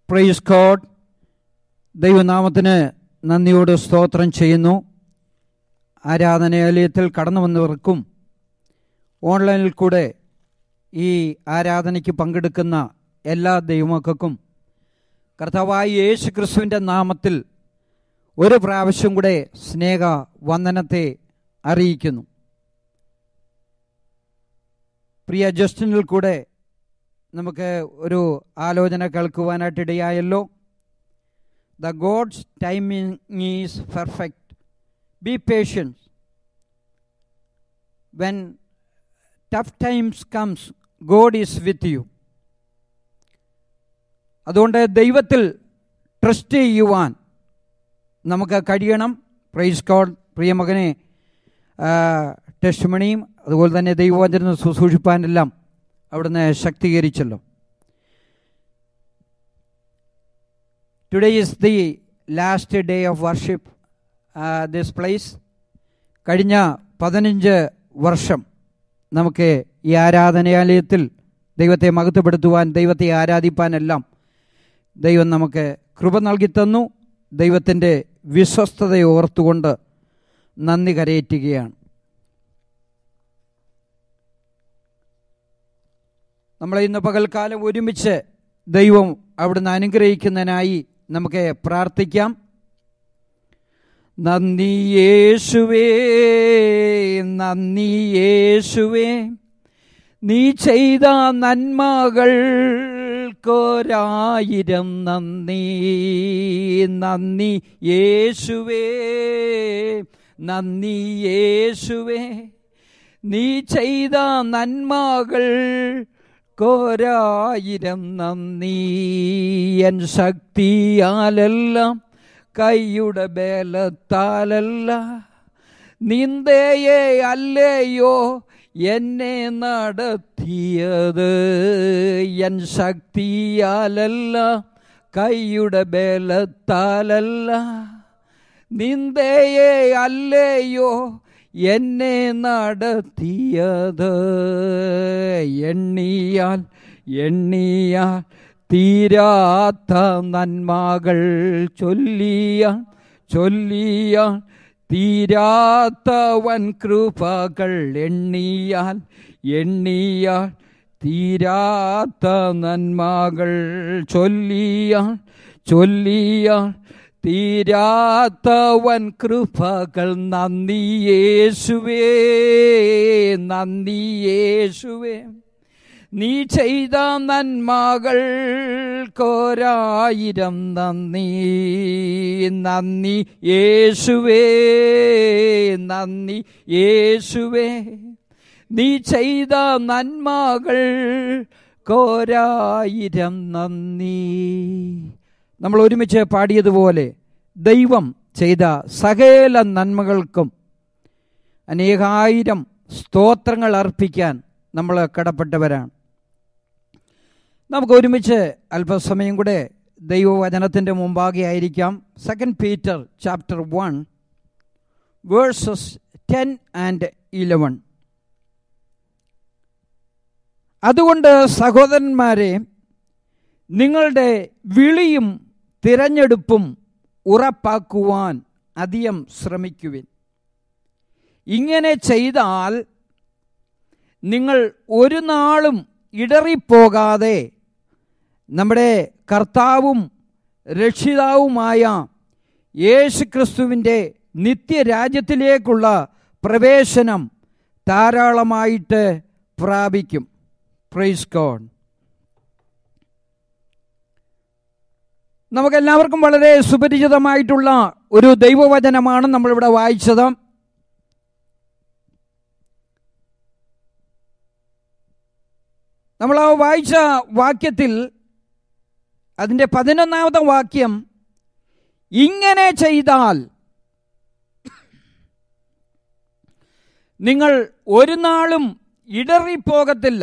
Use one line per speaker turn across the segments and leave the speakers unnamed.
Price code ദൈവനാമത്തിന് നന്ദിയോട് സ്തോത്രം ചെയ്യുന്നു ആരാധനാലയത്തിൽ കടന്നു വന്നവർക്കും ഓൺലൈനിൽ കൂടെ ഈ ആരാധനയ്ക്ക് പങ്കെടുക്കുന്ന എല്ലാ ദൈവമക്കൾക്കും കർത്താവായ യേശു ക്രിസ്തുവിൻ്റെ നാമത്തിൽ ഒരു പ്രാവശ്യം കൂടെ സ്നേഹ വന്ദനത്തെ അറിയിക്കുന്നു പ്രിയ ജസ്റ്റിനിൽ കൂടെ നമുക്ക് ഒരു ആലോചന കേൾക്കുവാനായിട്ട് ഇടയായല്ലോ the God's timing is perfect be patience when tough times comes God is with you അതുകൊണ്ട് ദൈവത്തിൽ ട്രസ്റ്റ് ചെയ്യുവാൻ നമുക്ക് കഴിയണം പ്രൈസ് ഗോഡ് പ്രിയമകനെ ടെസ്റ്റ് മണിയും അതുപോലെ തന്നെ ദൈവവചനം ശുശ്രൂഷിപ്പാനെല്ലാം അവിടുന്ന് ശക്തീകരിച്ചല്ലോ today is the last day of worship this place കഴിഞ്ഞ പതിനഞ്ച് വർഷം നമുക്ക് ഈ ആരാധനാലയത്തിൽ ദൈവത്തെ മഹത്വപ്പെടുത്തുവാൻ ദൈവത്തെ ആരാധിപ്പാനെല്ലാം ദൈവം നമുക്ക് കൃപ നൽകി തന്നു ദൈവത്തിൻ്റെ വിശ്വസ്തതയെ ഓർത്തുകൊണ്ട് നന്ദി കരയേറ്റുകയാണ് നമ്മളെ ഇന്ന് പകൽക്കാലം ഒരുമിച്ച് ദൈവം അവിടുന്ന് അനുഗ്രഹിക്കുന്നതിനായി നമുക്ക് പ്രാർത്ഥിക്കാം നന്ദി യേശുവേ നന്ദി യേശുവേ നീ ചെയ്ത നന്മകൾക്കൊരായിരം നന്ദി നന്ദി യേശുവേ നന്ദി യേശുവേ നീ ചെയ്ത നന്മകൾ കോരായിരം നന്ദി എൻ ശക്തിയാലെല്ലാം കൈയുടെ ബലത്താലല്ല നിന്ദയെ അല്ലയോ എന്നെ നടത്തിയത് എൻ ശക്തിയാലല്ല കൈയുടെ ബലത്താലല്ല നിന്ദയെ അല്ലയോ എന്നെ നടത്തിയത് എണ്ണിയാൽ എണ്ണിയാൽ തീരാത്ത നന്മകൾ ചൊല്ലിയാൽ ചൊല്ലിയാൽ തീരാത്തവൻ കൃപകൾ എണ്ണിയാൽ എണ്ണിയാൽ തീരാത്ത നന്മകൾ ചൊല്ലിയാൽ ചൊല്ലിയാൽ തീരാത്തവൻ കൃപകൾ നന്ദി യേശുവേ നന്ദി യേശുവേ നീ ചെയ്ത നന്മകൾ കോരായിരം നന്ദി നന്ദി യേശുവേ നന്ദി യേശുവേ നീ ചെയ്ത നന്മകൾ കോരായിരം നന്ദി നമ്മൾ ഒരുമിച്ച് പാടിയതുപോലെ ദൈവം ചെയ്ത സകല നന്മകൾക്കും അനേകായിരം സ്തോത്രങ്ങൾ അർപ്പിക്കാൻ നമ്മൾ കടപ്പെട്ടവരാണ് നമുക്ക് ഒരുമിച്ച് അല്പസമയം കൂടെ ദൈവവചനത്തിൻ്റെ മുമ്പാകെ ആയിരിക്കാം second Peter chapter one verses ten and eleven അതുകൊണ്ട് സഹോദരന്മാരെ നിങ്ങളുടെ വിളിയും തിരഞ്ഞെടുപ്പും ഉറപ്പാക്കുവാൻ അധികം ശ്രമിക്കുവിൻ ഇങ്ങനെ ചെയ്താൽ നിങ്ങൾ ഒരു നാളും ഇടറിപ്പോകാതെ നമ്മുടെ കർത്താവും രക്ഷിതാവുമായ യേശു ക്രിസ്തുവിൻ്റെ നിത്യരാജ്യത്തിലേക്കുള്ള പ്രവേശനം ധാരാളമായിട്ട് പ്രാപിക്കും പ്രൈസ് ഗോഡ് നമുക്കെല്ലാവർക്കും വളരെ സുപരിചിതമായിട്ടുള്ള ഒരു ദൈവവചനമാണ് നമ്മളിവിടെ വായിച്ചത് നമ്മൾ ആ വായിച്ച വാക്യത്തിൽ അതിൻ്റെ പതിനൊന്നാമത്തെ വാക്യം ഇങ്ങനെ ചെയ്താൽ നിങ്ങൾ ഒരു നാളും ഇടറിപ്പോകത്തില്ല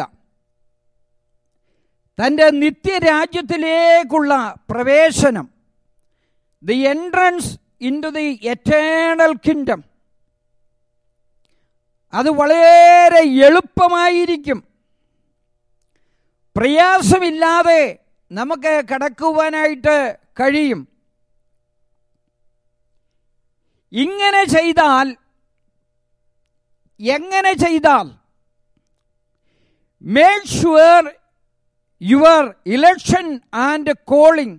തൻ്റെ നിത്യരാജ്യത്തിലേക്കുള്ള പ്രവേശനം the entrance into the eternal kingdom അത് വളരെ എളുപ്പമായിരിക്കും പ്രയാസമില്ലാതെ നമുക്ക് കടക്കുവാനായിട്ട് കഴിയും ഇങ്ങനെ ചെയ്താൽ എങ്ങനെ ചെയ്താൽ make sure your election and calling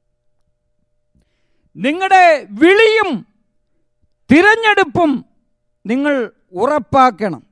നിങ്ങളുടെ വിളിയും തിരഞ്ഞെടുപ്പും നിങ്ങൾ ഉറപ്പാക്കണം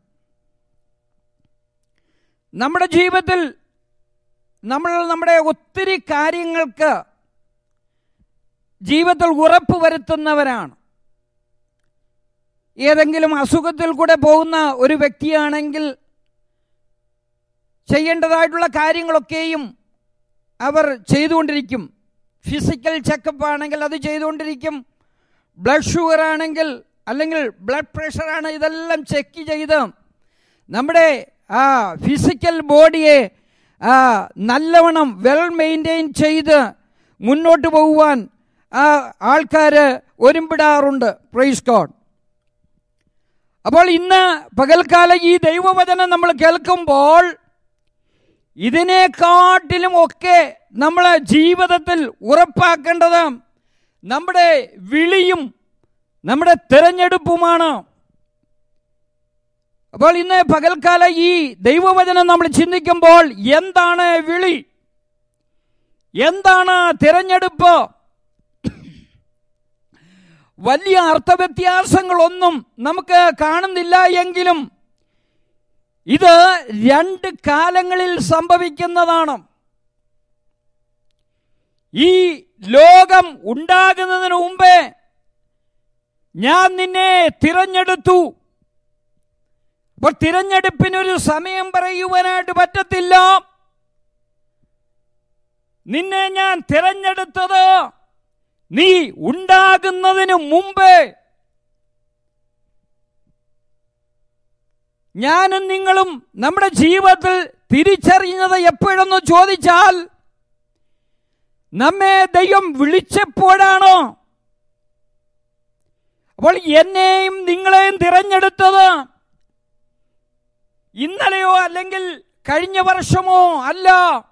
നമ്മുടെ ജീവിതത്തിൽ നമ്മൾ നമ്മുടെ ഒത്തിരി കാര്യങ്ങൾക്ക് ജീവിതത്തിൽ ഉറപ്പ് വരുത്തുന്നവരാണ് ഏതെങ്കിലും അസുഖത്തിൽ കൂടെ പോകുന്ന ഒരു വ്യക്തിയാണെങ്കിൽ ചെയ്യേണ്ടതായിട്ടുള്ള കാര്യങ്ങളൊക്കെയും അവർ ചെയ്തുകൊണ്ടിരിക്കും ഫിസിക്കൽ ചെക്കപ്പ് ആണെങ്കിൽ അത് ചെയ്തുകൊണ്ടിരിക്കും ബ്ലഡ് ഷുഗർ ആണെങ്കിൽ അല്ലെങ്കിൽ ബ്ലഡ് പ്രഷറാണ് ഇതെല്ലാം ചെക്ക് ചെയ്ത് നമ്മുടെ ആ ഫിസിക്കൽ ബോഡിയെ ആ നല്ലവണ്ണം വെൽ മെയിൻറ്റെയിൻ ചെയ്ത് മുന്നോട്ട് പോകുവാൻ ആ ആൾക്കാർ ഒരുമ്പിടാറുണ്ട് പ്രൈസ് ഗോഡ് അപ്പോൾ ഇന്ന് പകൽക്കാലം ഈ ദൈവവചനം നമ്മൾ കേൾക്കുമ്പോൾ ഇതിനെക്കാട്ടിലും ഒക്കെ നമ്മളെ ജീവിതത്തിൽ ഉറപ്പാക്കേണ്ടത് നമ്മുടെ വിളിയും നമ്മുടെ തിരഞ്ഞെടുപ്പുമാണ് അപ്പോൾ ഇന്ന് പകൽക്കാല ഈ ദൈവവചനം നമ്മൾ ചിന്തിക്കുമ്പോൾ എന്താണ് വിളി എന്താണ് തിരഞ്ഞെടുപ്പ് വലിയ അർത്ഥവ്യത്യാസങ്ങളൊന്നും നമുക്ക് കാണുന്നില്ല എങ്കിലും ഇത് രണ്ട് കാലങ്ങളിൽ സംഭവിക്കുന്നതാണ് ഈ ലോകം ഉണ്ടാകുന്നതിന് മുമ്പേ ഞാൻ നിന്നെ തിരഞ്ഞെടുത്തു അപ്പോൾ തിരഞ്ഞെടുപ്പിനൊരു സമയം പറയുവാനായിട്ട് പറ്റത്തില്ല നിന്നെ ഞാൻ തിരഞ്ഞെടുത്തത് നീ ഉണ്ടാകുന്നതിന് മുമ്പേ ഞാനും നിങ്ങളും നമ്മുടെ ജീവിതത്തിൽ തിരിച്ചറിയുന്നത് എപ്പോഴെന്ന് ചോദിച്ചാൽ നമ്മെ ദൈവം വിളിച്ചപ്പോഴാണോ അപ്പോൾ എന്നെയും നിങ്ങളെയും തിരഞ്ഞെടുത്തത് ഇന്നലെയോ അല്ലെങ്കിൽ കഴിഞ്ഞ വർഷമോ അല്ല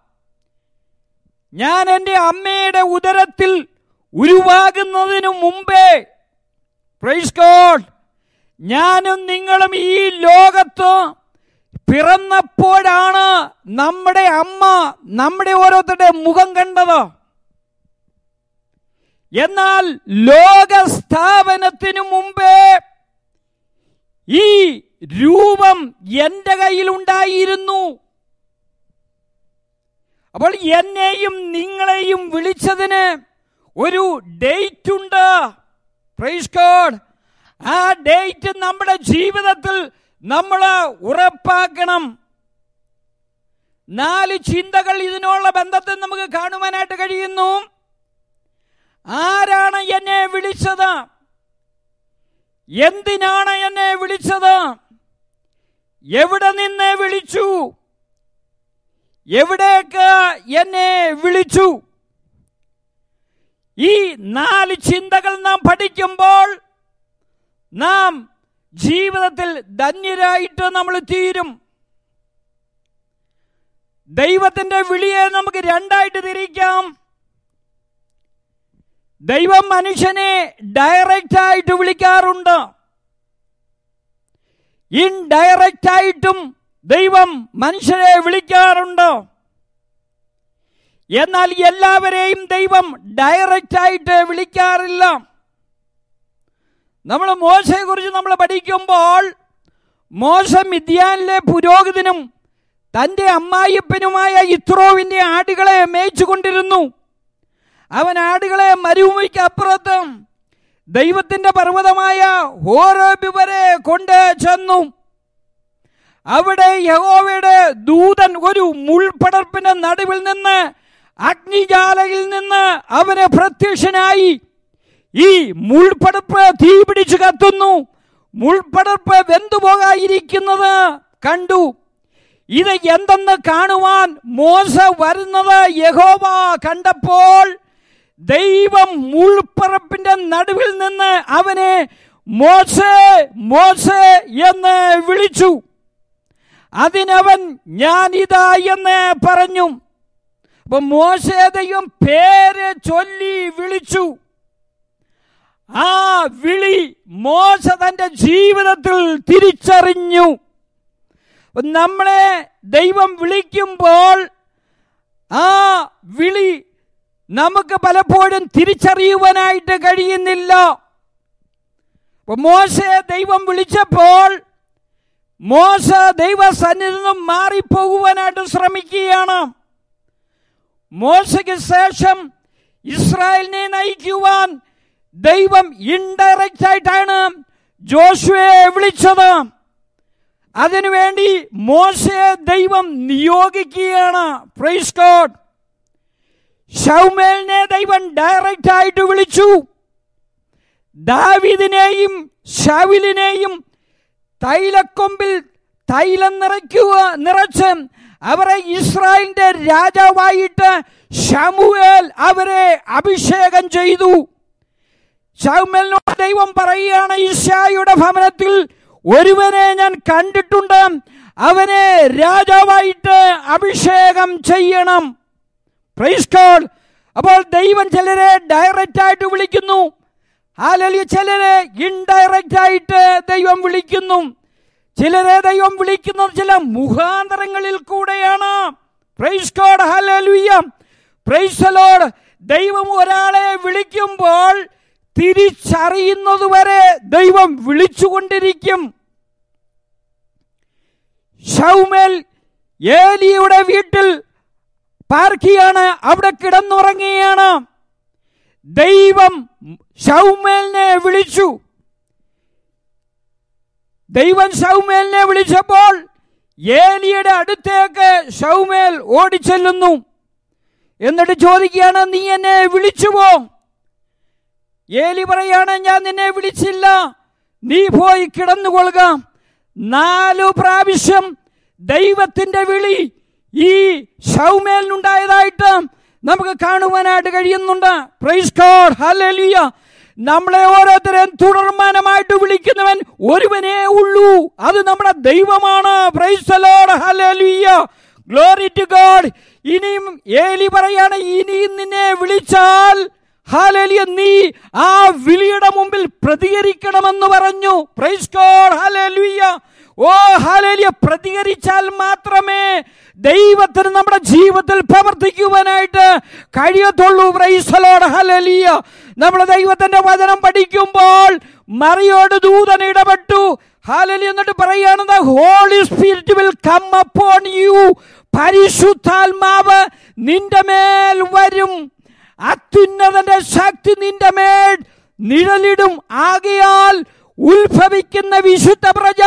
ഞാൻ എൻ്റെ അമ്മയുടെ ഉദരത്തിൽ ഉരുവാകുന്നതിനു മുമ്പേ പ്രൈസ് ഗോഡ് ഞാനും നിങ്ങളും ഈ ലോകത്ത് പിറന്നപ്പോഴാണ് നമ്മുടെ അമ്മ നമ്മുടെ ഓരോരുത്തരുടെ മുഖം കണ്ടത് എന്നാൽ ലോകസ്ഥാപനത്തിനു മുമ്പേ ഈ രൂപം എൻ്റെ കയ്യിലുണ്ടായിരുന്നു അപ്പോൾ എന്നെയും നിങ്ങളെയും വിളിച്ചതിന് ഒരു ഡേറ്റ് ഉണ്ട് പ്രൈസ് ഗോഡ് ആ ഡേറ്റ് നമ്മുടെ ജീവിതത്തിൽ നമ്മൾ ഉറപ്പാക്കണം നാല് ചിന്തകൾ ഇതിനുള്ള ബന്ധത്തിൽ നമുക്ക് കാണുവാനായിട്ട് കഴിയുന്നു ആരാണ് എന്നെ വിളിച്ചത് എന്തിനാണ് എന്നെ വിളിച്ചത് എവിടെ നിന്ന് വിളിച്ചു എവിടേക്ക് എന്നെ വിളിച്ചു ഈ നാല് ചിന്തകൾ നാം പഠിക്കുമ്പോൾ നാം ജീവിതത്തിൽ ധന്യരായിട്ട് നമ്മൾ തീരും ദൈവത്തിന്റെ വിളിയെ നമുക്ക് രണ്ടായിട്ട് തിരിക്കാം ദൈവം മനുഷ്യനെ ഡയറക്റ്റ് ആയിട്ട് വിളിക്കാറുണ്ട് ഇൻഡയറക്റ്റ് ആയിട്ടും ദൈവം മനുഷ്യരെ വിളിക്കാറുണ്ട് എന്നാൽ എല്ലാവരെയും ദൈവം ഡയറക്റ്റ് ആയിട്ട് വിളിക്കാറില്ല നമ്മൾ മോശയെ കുറിച്ച് നമ്മൾ പഠിക്കുമ്പോൾ മോശ മിദ്യാനിലെ പുരോഹിതനും തൻ്റെ അമ്മായിപ്പനുമായ ഇത്രോവിൻ്റെ ആടുകളെ മേയിച്ചുകൊണ്ടിരുന്നു അവൻ ആടുകളെ മരുഭൂമിക്ക് അപ്പുറത്തും ദൈവത്തിന്റെ പർവ്വതമായ ഹോറബ് വരെ കൊണ്ട് ചെന്നു അവിടെ യഹോവയുടെ ദൂതൻ ഒരു മുൾപടർപ്പിന്റെ നടുവിൽ നിന്ന് അഗ്നിജാലയിൽ നിന്ന് അവന് പ്രത്യക്ഷനായി ഈ മുൾപടർപ്പ് തീ പിടിച്ചു കത്തുന്നു മുൾപടർപ്പ് വെന്തുപോകാതിരിക്കുന്നത് കണ്ടു ഇത് എന്തെന്ന് കാണുവാൻ മോശ വരുന്നത് യഹോവ കണ്ടപ്പോൾ ദൈവം മുൾപ്പറപ്പിന്റെ നടുവിൽ നിന്ന് അവനെ മോശേ മോശേ എന്ന് വിളിച്ചു അതിനവൻ ഞാൻ ഇതാ എന്ന് പറഞ്ഞു അപ്പൊ മോശയെ ദൈവം പേര് ചൊല്ലി വിളിച്ചു ആ വിളി മോശ തന്റെ ജീവിതത്തിൽ തിരിച്ചറിഞ്ഞു അപ്പൊ നമ്മളെ ദൈവം വിളിക്കുമ്പോൾ ആ വിളി നമുക്ക് പലപ്പോഴും തിരിച്ചറിയുവാനായിട്ട് കഴിയുന്നില്ല അപ്പൊ മോശയെ ദൈവം വിളിച്ചപ്പോൾ മോശ ദൈവസന്നിധിയിൽ നിന്നും മാറിപ്പോകുവാനായിട്ട് ശ്രമിക്കുകയാണ് മോശയ്ക്ക് ശേഷം ഇസ്രായേലിനെ നയിക്കുവാൻ ദൈവം ഇൻഡയറക്റ്റ് ആയിട്ടാണ് ജോഷുവയെ വിളിച്ചത് അതിനുവേണ്ടി മോശയെ ദൈവം നിയോഗിക്കുകയാണ് പ്രൈസ് ഗോഡ് ഷൗമേലിനെ ദൈവം ഡയറക്റ്റ് ആയിട്ട് വിളിച്ചു ദാവിദിനെയും ഷവിലിനെയും തൈലക്കൊമ്പിൽ തൈലം നിറയ്ക്കുക നിറച്ച് അവരെ ഇസ്രായേലിന്റെ രാജാവായിട്ട് ഷമുവേൽ അവരെ അഭിഷേകം ചെയ്തു ഷൗമേലിനോട് ദൈവം പറയുകയാണ് ഇഷായുടെ ഭവനത്തിൽ ഒരുവനെ ഞാൻ കണ്ടിട്ടുണ്ട് അവനെ രാജാവായിട്ട് അഭിഷേകം ചെയ്യണം പ്രൈസ് ഗോഡ് അപ്പോൾ ദൈവം ചിലരെ ഡയറക്റ്റ് ആയിട്ട് വിളിക്കുന്നു ഹാലലിയ ചിലരെ ഇൻഡയറക്റ്റ് ആയിട്ട് ദൈവം വിളിക്കുന്നു ചിലരെ ദൈവം വിളിക്കുന്നത് ചില മുഖാന്തരങ്ങളിൽ കൂടെയാണ് praise God hallelujah praise Lord ദൈവം ഒരാളെ വിളിക്കുമ്പോൾ തിരിച്ചറിയുന്നതുവരെ ദൈവം വിളിച്ചുകൊണ്ടിരിക്കും ഷൗമേൽ ഏലിയുടെ വീട്ടിൽ പാർക്കിയാണ് അവിടെ കിടന്നുറങ്ങുകയാണ് ദൈവം ഷൗമേലിനെ വിളിച്ചു ദൈവം ഷൗമേലിനെ വിളിച്ചപ്പോൾ ഏലിയുടെ അടുത്തേക്ക് ഷൗമേൽ ഓടിച്ചെല്ലുന്നു എന്നിട്ട് ചോദിക്കുകയാണ് നീ എന്നെ വിളിച്ചുവോ ഏലി പറയാണ് ഞാൻ നിന്നെ വിളിച്ചില്ല നീ പോയി കിടന്നുകൊള്ളുക നാലു പ്രാവശ്യം ദൈവത്തിന്റെ വിളി ഈ ഷൗമേലിനുണ്ടായതായിട്ട് നമുക്ക് കാണുവാനായിട്ട് കഴിയുന്നുണ്ട് പ്രൈസ് ഗോഡ് ഹല്ലേലൂയ നമ്മളെ ഓരോരുത്തരെയും തുടർമാനമായിട്ട് വിളിക്കുന്നവൻ ഒരുവനേ ഉള്ളൂ അത് നമ്മുടെ ദൈവമാണ് praise Lord hallelujah glory to God ഇനിയും ഏലി പറയാണ് ഇനിയും നിന്നെ വിളിച്ചാൽ ഹാലേലിയ നീ ആ വിളിയുടെ മുമ്പിൽ പ്രതികരിക്കണമെന്ന് പറഞ്ഞു praise God hallelujah oh hallelujah പ്രതികരിച്ചാൽ മാത്രമേ ദൈവത്തിന് നമ്മുടെ ജീവിതത്തിൽ പ്രവർത്തിക്കുവാനായിട്ട് കഴിയത്തുള്ളൂ പ്രൈസലോട് ഹലലിയ നമ്മൾ ദൈവത്തിന്റെ വചനം പഠിക്കുമ്പോൾ മറിയോട് ദൂതൻ ഇടപെട്ടു ഹാലലി എന്നിട്ട് പറയുകയാണ് holy spirit will come upon you പരിശുദ്ധാത്മാവ് നിന്റെ മേൽ വരും അത്യുന്നതന്റെ ശക്തി നിന്റെ മേൽ നിഴലിടും ആകയാൽ ഉത്ഭവിക്കുന്ന വിശുദ്ധ പ്രജ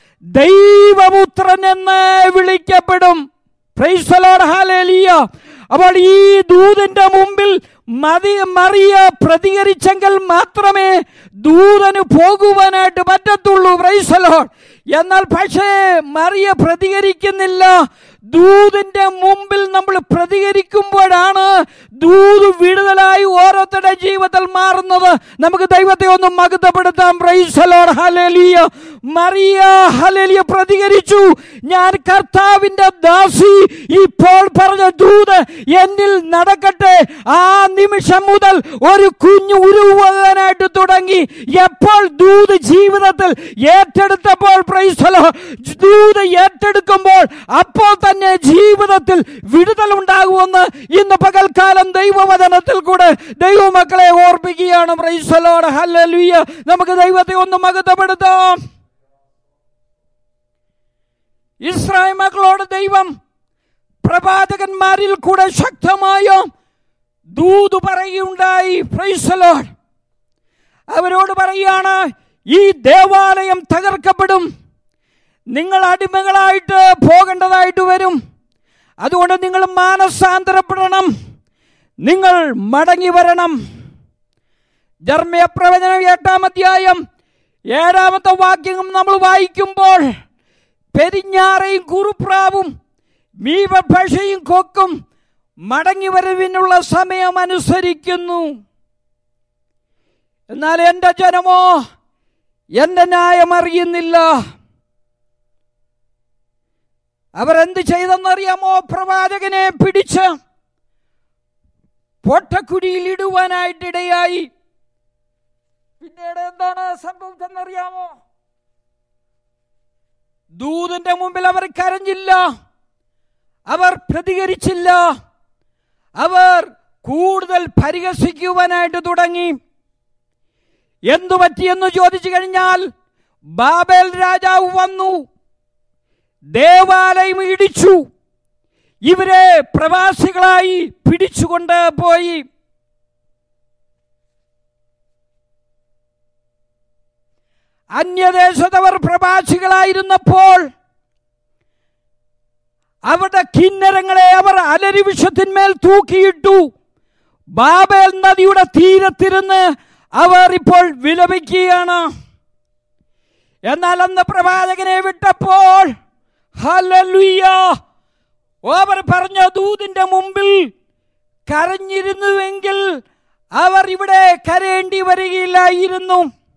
ദൈവപുത്രൻ എന്ന് വിളിക്കപ്പെടും പ്രൈസലോട് ഹാലേലിയ അപ്പോൾ ഈ ദൂതന്റെ മുമ്പിൽ മതി മറിയ പ്രതികരിച്ചെങ്കിൽ മാത്രമേ ദൂതന് പോകുവാനായിട്ട് പറ്റത്തുള്ളൂ പ്രൈസലോട് എന്നാൽ പക്ഷേ മറിയ പ്രതികരിക്കുന്നില്ല ദൂതിന്റെ മുമ്പിൽ നമ്മൾ പ്രതികരിക്കുമ്പോഴാണ് ദൂത് വിടുതലായി ഓരോരുത്തരുടെ ജീവിതത്തിൽ മാറുന്നത് നമുക്ക് ദൈവത്തെ ഒന്ന് മകുതപ്പെടുത്താം പ്രൈസലോട് ഹലേലിയ മറിയ ഹലേലിയ പ്രതികരിച്ചു ഞാൻ കർത്താവിന്റെ ദാസി ഇപ്പോൾ പറഞ്ഞ ദൂത് എന്നിൽ നടക്കട്ടെ ആ നിമിഷം മുതൽ ഒരു കുഞ്ഞു ഉരുവാനായിട്ട് തുടങ്ങി എപ്പോൾ ദൂത് ജീവിതത്തിൽ ഏറ്റെടുത്തപ്പോൾ പ്രൈസലോ ദൂത് ഏറ്റെടുക്കുമ്പോൾ അപ്പോൾ തന്നെ ജീവിതത്തിൽ വിടുതൽ ഉണ്ടാകുമെന്ന് ഇന്ന് പകൽക്കാലം ദൈവവചനത്തിൽ കൂടെ ദൈവമക്കളെ ഓർപ്പിക്കുകയാണ് പ്രൈസലോട് ഹല്ലേലൂയ നമുക്ക് ദൈവത്തെ ഒന്ന് മകത്തപ്പെടുത്താം ഇസ്രായേൽ മക്കളോട് ദൈവം പ്രവാചകന്മാരിൽ കൂടെ ശക്തമായ ദൂത് പറയുണ്ടായി പ്രൈസലോട് അവരോട് പറയാണ് ഈ ദേവാലയം തകർക്കപ്പെടും നിങ്ങൾ അടിമകളായിട്ട് പോകേണ്ടതായിട്ട് വരും അതുകൊണ്ട് നിങ്ങൾ മാനസാന്തരപ്പെടണം നിങ്ങൾ മടങ്ങി വരണം ജർമ്മയ പ്രവചനം എട്ടാം അധ്യായം ഏഴാമത്തെ വാക്യം നമ്മൾ വായിക്കുമ്പോൾ പെരിഞ്ഞാറയും കുറുപ്രാവും മീവഭാഷയും കൊക്കും മടങ്ങി വരവിനുള്ള സമയം അനുസരിക്കുന്നു എന്നാൽ എൻ്റെ ജനമോ എൻ്റെ ന്യായം അറിയുന്നില്ല അവരെന്ത് ചെയ്തെന്നറിയാമോ പ്രവാചകനെ പിടിച്ച് പൊട്ടക്കുഴിയിൽ ഇടുവാനായിട്ടിടയായി പിന്നീട് എന്താണ് സംഭവിച്ചെന്നറിയാമോ ദൂതന്റെ മുമ്പിൽ അവർ കരഞ്ഞില്ല അവർ പ്രതികരിച്ചില്ല അവർ കൂടുതൽ പരിഹസിക്കുവാനായിട്ട് തുടങ്ങി എന്തു പറ്റിയെന്ന് ചോദിച്ചു കഴിഞ്ഞാൽ ബാബേൽ രാജാവ് വന്നു ദേവാലയം ഇടിച്ചു ഇവരെ പ്രവാസികളായി പിടിച്ചുകൊണ്ട് പോയി അന്യദേശത്തവർ പ്രവാസികളായിരുന്നപ്പോൾ അവരുടെ കിന്നരങ്ങളെ അവർ അലരിവിഷത്തിന്മേൽ തൂക്കിയിട്ടു ബാബേൽ നദിയുടെ തീരത്തിരുന്ന് അവർ ഇപ്പോൾ വിലപിക്കുകയാണ് എന്നാൽ അന്ന് പ്രവാചകനെ വിട്ടപ്പോൾ ഹല്ലേലൂയ അവർ പറഞ്ഞ ദൂതിന്റെ മുമ്പിൽ കരഞ്ഞിരുന്നുവെങ്കിൽ അവർ ഇവിടെ കരയേണ്ടി വരികയില്ലായിരുന്നു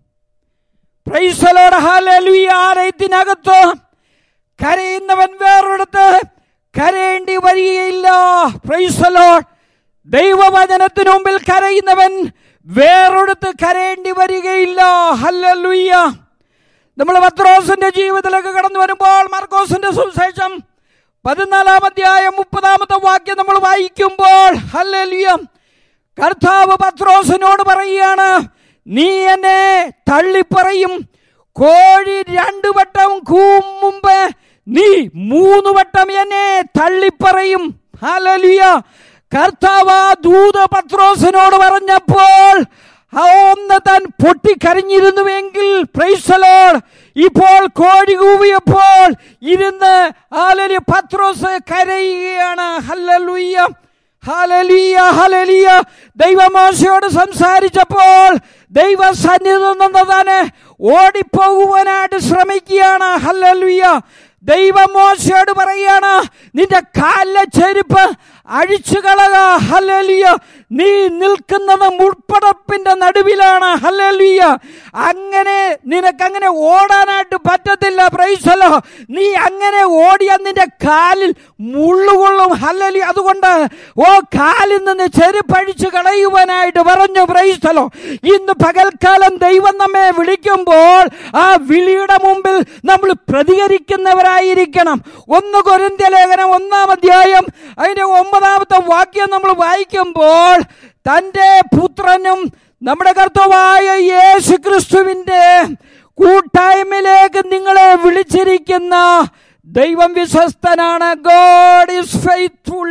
പ്രൈസലോട് ഹല്ലേലൂയ ആലയത്തിനകത്ത് കരയുന്നവൻ വേറൊരിടത്ത് കരയേണ്ടി വരികയില്ല പ്രൈസലോട് ദൈവവചനത്തിനു മുമ്പിൽ കരയുന്നവൻ വേറൊരിടത്ത് കരയേണ്ടി വരികയില്ല ഹല്ലേലൂയ നമ്മൾ പത്രോസിന്റെ ജീവിതത്തിലേക്ക് കടന്നു വരുമ്പോൾ മാർക്കോസിന്റെ സുവിശേഷം പതിനാലാം അധ്യായം മുപ്പതാമത്തെ വാക്യം നമ്മൾ വായിക്കുമ്പോൾ ഹല്ലേലൂയ കർത്താവ് പത്രോസിനോട് പറയുകയാണ് നീ എന്നെ തള്ളിപ്പറയും കോഴി രണ്ടു വട്ടം കൂവും മുമ്പ് നീ മൂന്ന് വട്ടം എന്നെ തള്ളിപ്പറയും ഹല്ലേലൂയ കർത്താവ് ആ ദൂത പത്രോസിനോട് പറഞ്ഞപ്പോൾ ആ ഒന്ന് താൻ പൊട്ടിക്കരഞ്ഞിരുന്നുവെങ്കിൽ പ്രൈസലോൾ ഇപ്പോൾ കോഴി കൂവിയപ്പോൾ ഇരുന്ന് ആലലി പത്രോസ് കരയുകയാണ് ഹല്ലലുയ്യ ഹലലിയ ഹലലിയ ദൈവമോശയോട് സംസാരിച്ചപ്പോൾ ദൈവ സന്നിധി നിന്ന് തന്നെ ഓടിപ്പോകുവാനായിട്ട് ശ്രമിക്കുകയാണ് ഹല്ലലുയ്യ ദൈവമോശയോട് പറയാണ് നിന്റെ കാലിലെ ചെരുപ്പ് അഴിച്ചു കളക ഹലലിയ നീ നിൽക്കുന്നത് മുൾപ്പടപ്പിന്റെ നടുവിലാണ് ഹലലിയ അങ്ങനെ നിനക്കങ്ങനെ ഓടാനായിട്ട് പറ്റത്തില്ല പ്രൈസലോ നീ അങ്ങനെ ഓടിയ നിന്റെ കാലിൽ മുള്ളുകൊള്ളും ഹല്ലലി അതുകൊണ്ട് ഓ കാലിൽ നിന്ന് ചെരുപ്പഴിച്ചു കളയുവാനായിട്ട് പറഞ്ഞു പ്രൈസലോ ഇന്ന് പകൽക്കാലം ദൈവം നമ്മെ വിളിക്കുമ്പോൾ ആ വിളിയുടെ മുമ്പിൽ നമ്മൾ പ്രതികരിക്കുന്നവരായിരിക്കണം ഒന്ന് കൊരിന്ത്യ ലേഖനം ഒന്നാം അധ്യായം അതിന്റെ ഒമ്പതാമത്തെ വാക്യം നമ്മൾ വായിക്കുമ്പോൾ തൻ്റെ പുത്രനും നമ്മുടെ കർത്തവായ യേശു ക്രിസ്തുവിൻ്റെ കൂട്ടായ്മയിലേക്ക് നിങ്ങളെ വിളിച്ചിരിക്കുന്ന ദൈവം വിശ്വസ്തനാണ് God is faithful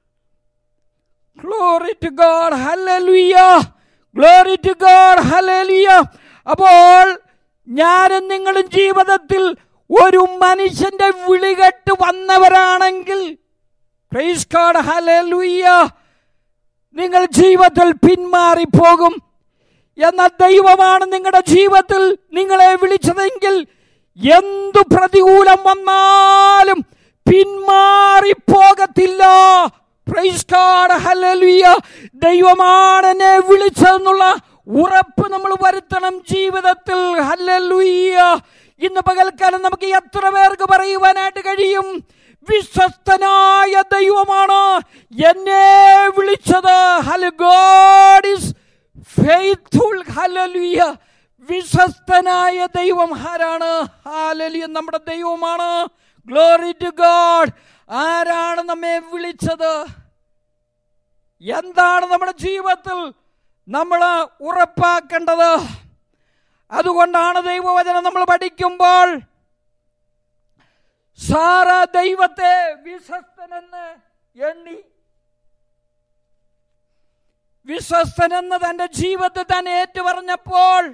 glory to God hallelujah glory to God hallelujah അപ്പോൾ ഞാനും നിങ്ങളും ജീവിതത്തിൽ ഒരു മനുഷ്യന്റെ വിളികെട്ട് വന്നവരാണെങ്കിൽ പ്രൈസ് ഗോഡ് ഹല്ലേലൂയ നിങ്ങൾ ജീവിതത്തിൽ പിന്മാറിപ്പോകും എന്ന ദൈവമാണ് നിങ്ങളുടെ ജീവിതത്തിൽ നിങ്ങളെ വിളിച്ചതെങ്കിൽ എന്തു പ്രതികൂലം വന്നാലും പിന്മാറിപ്പോകത്തില്ല പ്രൈസ് ഗോഡ് ഹല്ലേലൂയ ദൈവമാണ് എന്നെ വിളിച്ചതെന്നുള്ള ഉറപ്പ് നമ്മൾ വരുത്തണം ജീവിതത്തിൽ ഹല്ലേലൂയ ഇന്ന് പകൽക്കാലം നമുക്ക് എത്ര പേർക്ക് പറയുവാനായിട്ട് കഴിയും വിശ്വസ്തനായ ദൈവമാണ് എന്നെ വിളിച്ചത് ഹല ഗോഡ് ഇസ് ഫെയ്ത്ത്ഫുൾ ഹല്ലേലൂയ വിശ്വസ്തനായ ദൈവം ആരാണ് ഹാലലിയ നമ്മുടെ ദൈവമാണ് ഗ്ലോറി ടു ഗോഡ് ആരാണ് നമ്മെ വിളിച്ചത് എന്താണ് നമ്മുടെ ജീവിതത്തിൽ നമ്മൾ ഉറപ്പാക്കേണ്ടത് അതുകൊണ്ടാണ് ദൈവവചനം നമ്മൾ പഠിക്കുമ്പോൾ സാറ ദൈവത്തെ വിശ്വസ്തനെന്ന് എണ്ണി വിശ്വസ്തനെന്ന് തന്റെ ജീവിതത്തിൽ താൻ ഏറ്റുപറഞ്ഞപ്പോൾ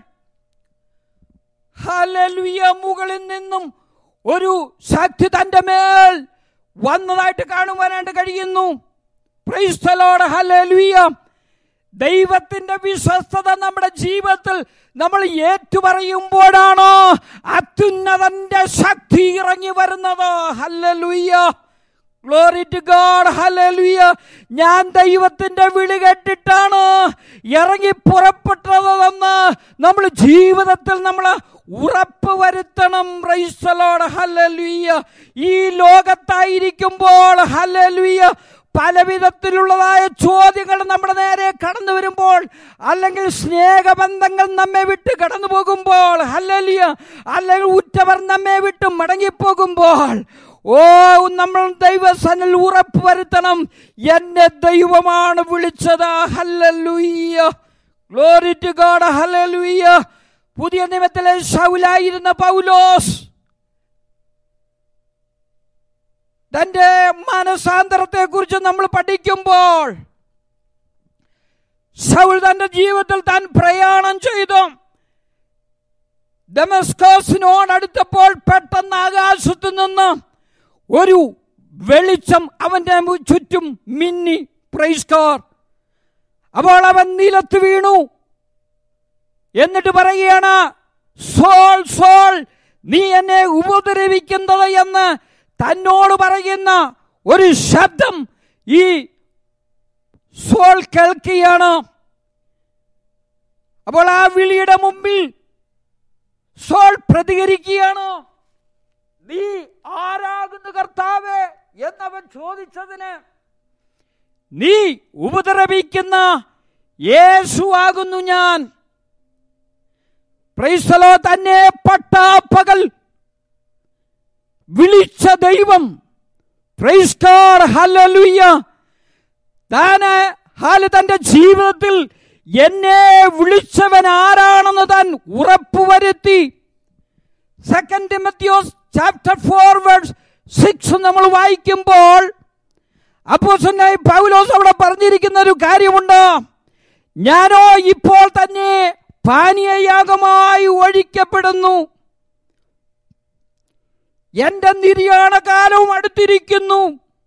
ഹല്ലേലൂയ മുകളിൽ നിന്നും ഒരു ശക്തി തന്റെ മേൽ വന്നതായിട്ട് കാണുവാനായിട്ട് കഴിയുന്നു പ്രൈസ്തലോട് ഹല്ലേലൂയ ദൈവത്തിന്റെ വിശ്വസ്തത നമ്മുടെ ജീവിതത്തിൽ നമ്മൾ ഏറ്റുപറയുമ്പോഴാണ് അത്യുന്നതന്റെ ശക്തി ഇറങ്ങി വരുന്നത് hallelujah glory to God hallelujah ഞാൻ ദൈവത്തിന്റെ വിളി കേട്ടിട്ടാണ് ഇറങ്ങി പുറപ്പെട്ടതെന്ന് നമ്മൾ ജീവിതത്തിൽ നമ്മൾ ഉറപ്പ് വരുത്തണം റൈസലോട് ഹല്ലേലൂയ ഈ ലോകത്തായിരിക്കുമ്പോൾ ഹല്ലേലൂയ പലവിധത്തിലുള്ളതായ ചോദ്യങ്ങൾ നമ്മുടെ നേരെ കടന്നു വരുമ്പോൾ അല്ലെങ്കിൽ സ്നേഹബന്ധങ്ങൾ നമ്മെ വിട്ട് കടന്നു പോകുമ്പോൾ അല്ലലിയ അല്ലെങ്കിൽ ഉറ്റവർ നമ്മെ വിട്ട് മടങ്ങിപ്പോകുമ്പോൾ ഓ നമ്മൾ ദൈവസനിൽ ഉറപ്പ് വരുത്തണം എന്നെ ദൈവമാണ് വിളിച്ചത് hallelujah glory to God hallelujah പുതിയ നിയമത്തിലെ ശൗലായിരുന്ന പൗലോസ് തന്റെ മനസാന്തരത്തെ കുറിച്ച് നമ്മൾ പഠിക്കുമ്പോൾ ശൗൽ തന്റെ ജീവിതത്തിൽ താൻ പ്രയാണം ചെയ്തു ഡെമസ്കോസിനോടടുത്തപ്പോൾ പെട്ടെന്ന് ആകാശത്ത് നിന്ന് ഒരു വെളിച്ചം അവന്റെ മു- ചുറ്റും മിന്നി പ്രൈസ്കോർ അപ്പോൾ അവൻ നിലത്ത് വീണു എന്നിട്ട് പറയുകയാണ് സോൾ സോൾ നീ എന്നെ ഉപദ്രവിക്കുന്നത് എന്ന് തന്നോട് പറയുന്ന ഒരു ശബ്ദം ഈ സോൾ കേൾക്കുകയാണ് അപ്പോൾ ആ വിളിയുടെ മുമ്പിൽ സോൾ പ്രതികരിക്കുകയാണ് നീ ആരാകുന്നു കർത്താവേ എന്നവൻ ചോദിച്ചതിന് നീ ഉപദ്രവിക്കുന്ന യേശു ആകുന്നു ഞാൻ പ്രൈസലോ തന്നെ പട്ടാപ്പകൽ വിളിച്ച ദൈവം പ്രൈസ്കാർ ഹല്ലേലൂയ താന് ഹാല് തന്റെ ജീവിതത്തിൽ എന്നെ വിളിച്ചവൻ ആരാണെന്ന് താൻ ഉറപ്പുവരുത്തി സെക്കൻഡ് ടിമത്തിയോസ് ചാപ്റ്റർ ഫോർ വേർഡ്സ് സിക്സ് നമ്മൾ വായിക്കുമ്പോൾ അപ്പോസനായി പൗലോസ് അവിടെ പറഞ്ഞിരിക്കുന്ന ഒരു കാര്യമുണ്ട് ഞാനോ ഇപ്പോൾ തന്നെ പാനീയയാഗമായി ഒഴിക്കപ്പെടുന്നു എന്റെ നിര്യാണ കാലവും അടുത്തിരിക്കുന്നു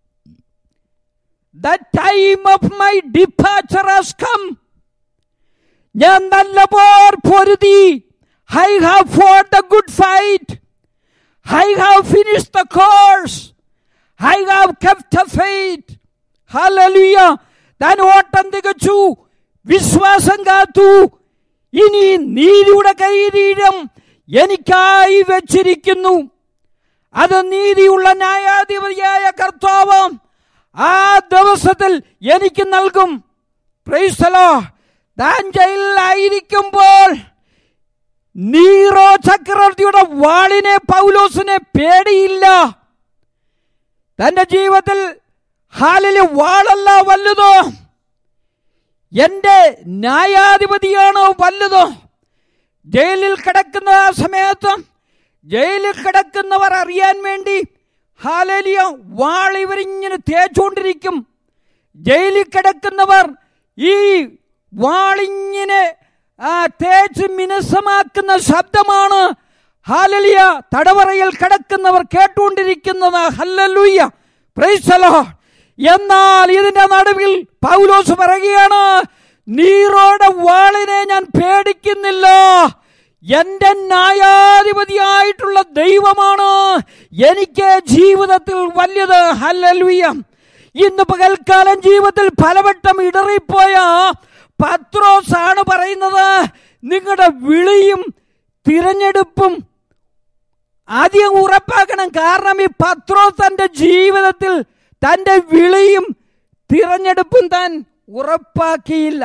the time of my departure has come ഞാൻ നല്ല പോർ പൊരുതി I have fought the good fight I have finish the course I have kept the faith hallelujah താൻ ഓട്ടം തികച്ചു വിശ്വാസം കാത്തു ഇനി നീതിയുടെ കൈരീരം എനിക്കായി വെച്ചിരിക്കുന്നു അത് നീതിയുള്ള ന്യായാധിപതിയായ കർത്താവ് ആ ദിവസത്തിൽ എനിക്ക് നൽകും പ്രൈസലോ താൻ ജയിലിലായിരിക്കുമ്പോൾ നീറോ ചക്രവർത്തിയുടെ വാളിനെ പൗലോസിനെ പേടിയില്ല തന്റെ ജീവിതത്തിൽ ഹാലില് വാളല്ല വലുതോ എന്റെ ന്യായാധിപതിയാണോ വലുതോ ജയിലിൽ കിടക്കുന്ന ആ സമയത്ത് ജയിലിൽ കിടക്കുന്നവർ അറിയാൻ വേണ്ടി ഹാലേലിയ വാൾ ഇവരിങ്ങനെ തേച്ചുകൊണ്ടിരിക്കും ജയിലിൽ കിടക്കുന്നവർ ഈ വാളിങ്ങനെ ആ തേച്ച് മിനുസമാക്കുന്ന ശബ്ദമാണ് ഹാലലിയ തടവറയിൽ കിടക്കുന്നവർ കേട്ടുകൊണ്ടിരിക്കുന്നത് ഹല്ലലൂയ്യ പ്രൈസലോ എന്നാൽ ഇതിന്റെ നടുവിൽ പൗലോസ് പറയുകയാണ് നീറോടെ വാളിനെ ഞാൻ പേടിക്കുന്നില്ല എന്റെ ന്യായാധിപതിയായിട്ടുള്ള ദൈവമാണ് എനിക്ക് ജീവിതത്തിൽ വലുത് ഹല്ലലുയ്യ ഇന്ന് പകൽക്കാലം ജീവിതത്തിൽ പലവട്ടം ഇടറിപ്പോയ പത്രോസ് ആണ് പറയുന്നത് നിങ്ങളുടെ വിളിയും തിരഞ്ഞെടുപ്പും ആദ്യം ഉറപ്പാക്കണം കാരണം ഈ പത്രോസ് തന്റെ ജീവിതത്തിൽ തന്റെ വിളിയും തിരഞ്ഞെടുപ്പും താൻ ഉറപ്പാക്കിയില്ല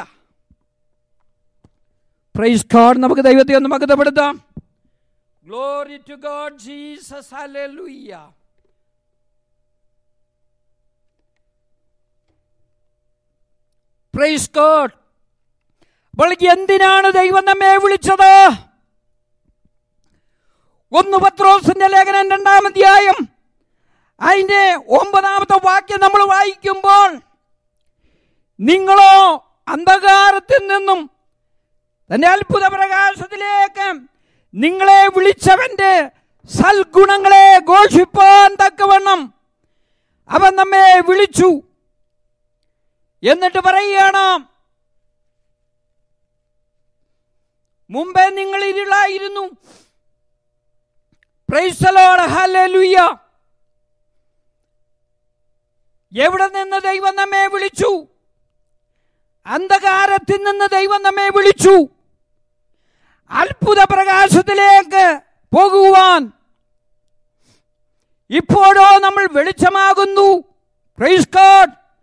പ്രൈസ് ഗോഡ് നമുക്ക് ദൈവത്തെ ഒന്ന് മകതപ്പെടുത്താം glory to God Jesus hallelujah praise God അപ്പോൾ എന്തിനാണ് ദൈവം നമ്മെ വിളിച്ചത് ഒന്ന് പത്രോസിന്റെ ലേഖനം രണ്ടാം അധ്യായം അതിന്റെ ഒമ്പതാമത്തെ വാക്യം നമ്മൾ വായിക്കുമ്പോൾ നിങ്ങളോ അന്ധകാരത്തിൽ നിന്നും തന്റെ അത്ഭുത പ്രകാശത്തിലേക്ക് നിങ്ങളെ വിളിച്ചവന്റെ സൽഗുണങ്ങളെ ഘോഷിപ്പാൻ തക്കവണ്ണം അവൻ നമ്മെ വിളിച്ചു എന്നിട്ട് പറയുകയാണ് മുമ്പേ നിങ്ങൾ ഇരുളായിരുന്നു പ്രൈസലോട് ഹല്ലേലൂയ എവിടെ നിന്ന് ദൈവം നമ്മെ വിളിച്ചു അന്ധകാരത്തിൽ നിന്ന് ദൈവം നമ്മെ വിളിച്ചു അത്ഭുത പ്രകാശത്തിലേക്ക് പോകുവാൻ ഇപ്പോഴോ നമ്മൾ വെളിച്ചമാകുന്നു പ്രൈസ് ഗോഡ്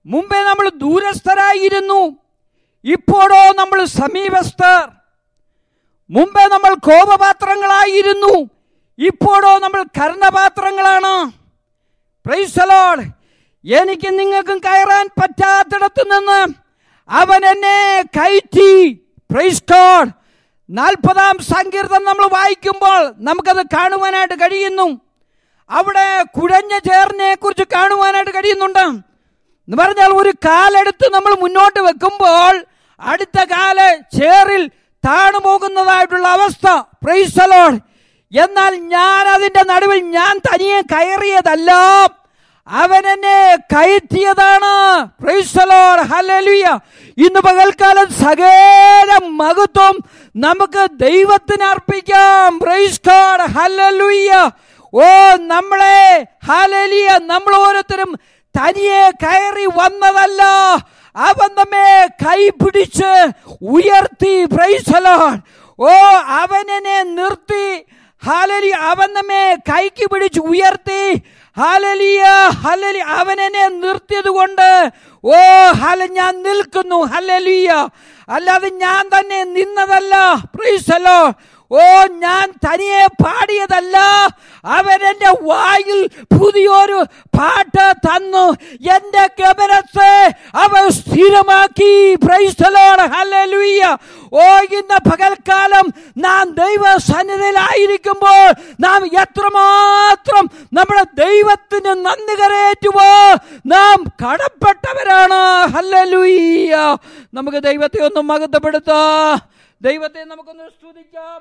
മുമ്പേ നമ്മൾ ദൂരസ്ഥരായിരുന്നു ഇപ്പോഴോ നമ്മൾ സമീപസ്ഥർ മുമ്പേ നമ്മൾ കോപപാത്രങ്ങളായിരുന്നു ഇപ്പോഴോ നമ്മൾ കർണപാത്രങ്ങളാണ് പ്രൈസലോഡ് എനിക്ക് നിങ്ങൾക്കും കയറാൻ പറ്റാത്തിടത്ത് നിന്ന് അവൻ എന്നെ കയറ്റി പ്രൈസ് ഗോഡ് നാൽപ്പതാം സങ്കീർത്തനം നമ്മൾ വായിക്കുമ്പോൾ നമുക്കത് കാണുവാനായിട്ട് കഴിയുന്നു അവിടെ കുഴഞ്ഞ ചേറിനെ കുറിച്ച് കാണുവാനായിട്ട് കഴിയുന്നുണ്ട് എന്ന് പറഞ്ഞാൽ ഒരു കാലെടുത്ത് നമ്മൾ മുന്നോട്ട് വെക്കുമ്പോൾ അടുത്ത കാല് ചേറിൽ താണു പോകുന്നതായിട്ടുള്ള അവസ്ഥ പ്രൈസലോൺ എന്നാൽ ഞാൻ അതിന്റെ നടുവിൽ ഞാൻ തനിയെ കയറിയതല്ല അവൻ എന്നെ കയറ്റിയതാണ് പ്രൈസലോൺ ഹല്ലേലൂയ ഇന്ന് പകൽക്കാലം സകല മഹത്വം നമുക്ക് ദൈവത്തിന് അർപ്പിക്കാം പ്രൈസ് ഗോഡ് ഹല്ലേലൂയ ഓ നമ്മളെ ഹാലലിയ നമ്മൾ ഓരോരുത്തരും തനിയെ കയറി വന്നതല്ല അവൻ നമ്മെ കൈ പിടിച്ച് ഉയർത്തി പ്രൈസലോൺ ഓ അവനെ നിർത്തി ഹാലലി അവൻ നമ്മെ കൈക്ക് പിടിച്ച് ഉയർത്തി ഹാലലിയ ഹലലി അവനെന്നെ നിർത്തിയത് കൊണ്ട് ഓ ഹല ഞാൻ നിൽക്കുന്നു ഹലലിയ അല്ലാതെ ഞാൻ തന്നെ നിന്നതല്ല പ്രൈസലോ ഓ ഞാൻ തനിയെ പാടിയതല്ല അവൻ എന്റെ വായിൽ പുതിയൊരു പാട്ട് തന്നു എന്റെ ഗമനത്തെ അവൻ സ്ഥിരമാക്കി പ്രൈസലോട് ഹല്ലേലൂയ ഓ ഇന്ന് പകൽക്കാലം നാം ദൈവ സന്നിധിയിലായിരിക്കുമ്പോൾ നാം എത്രമാത്രം നമ്മുടെ ദൈവത്തിന് നന്ദി കരയേറ്റുവോ നാം കടപ്പെട്ടവരാണ് ഹല്ലേലൂയ നമുക്ക് ദൈവത്തെ ഒന്ന് മഹത്വപ്പെടുത്താം ദൈവത്തെ നമുക്കൊന്ന് സ്തുതിക്കാം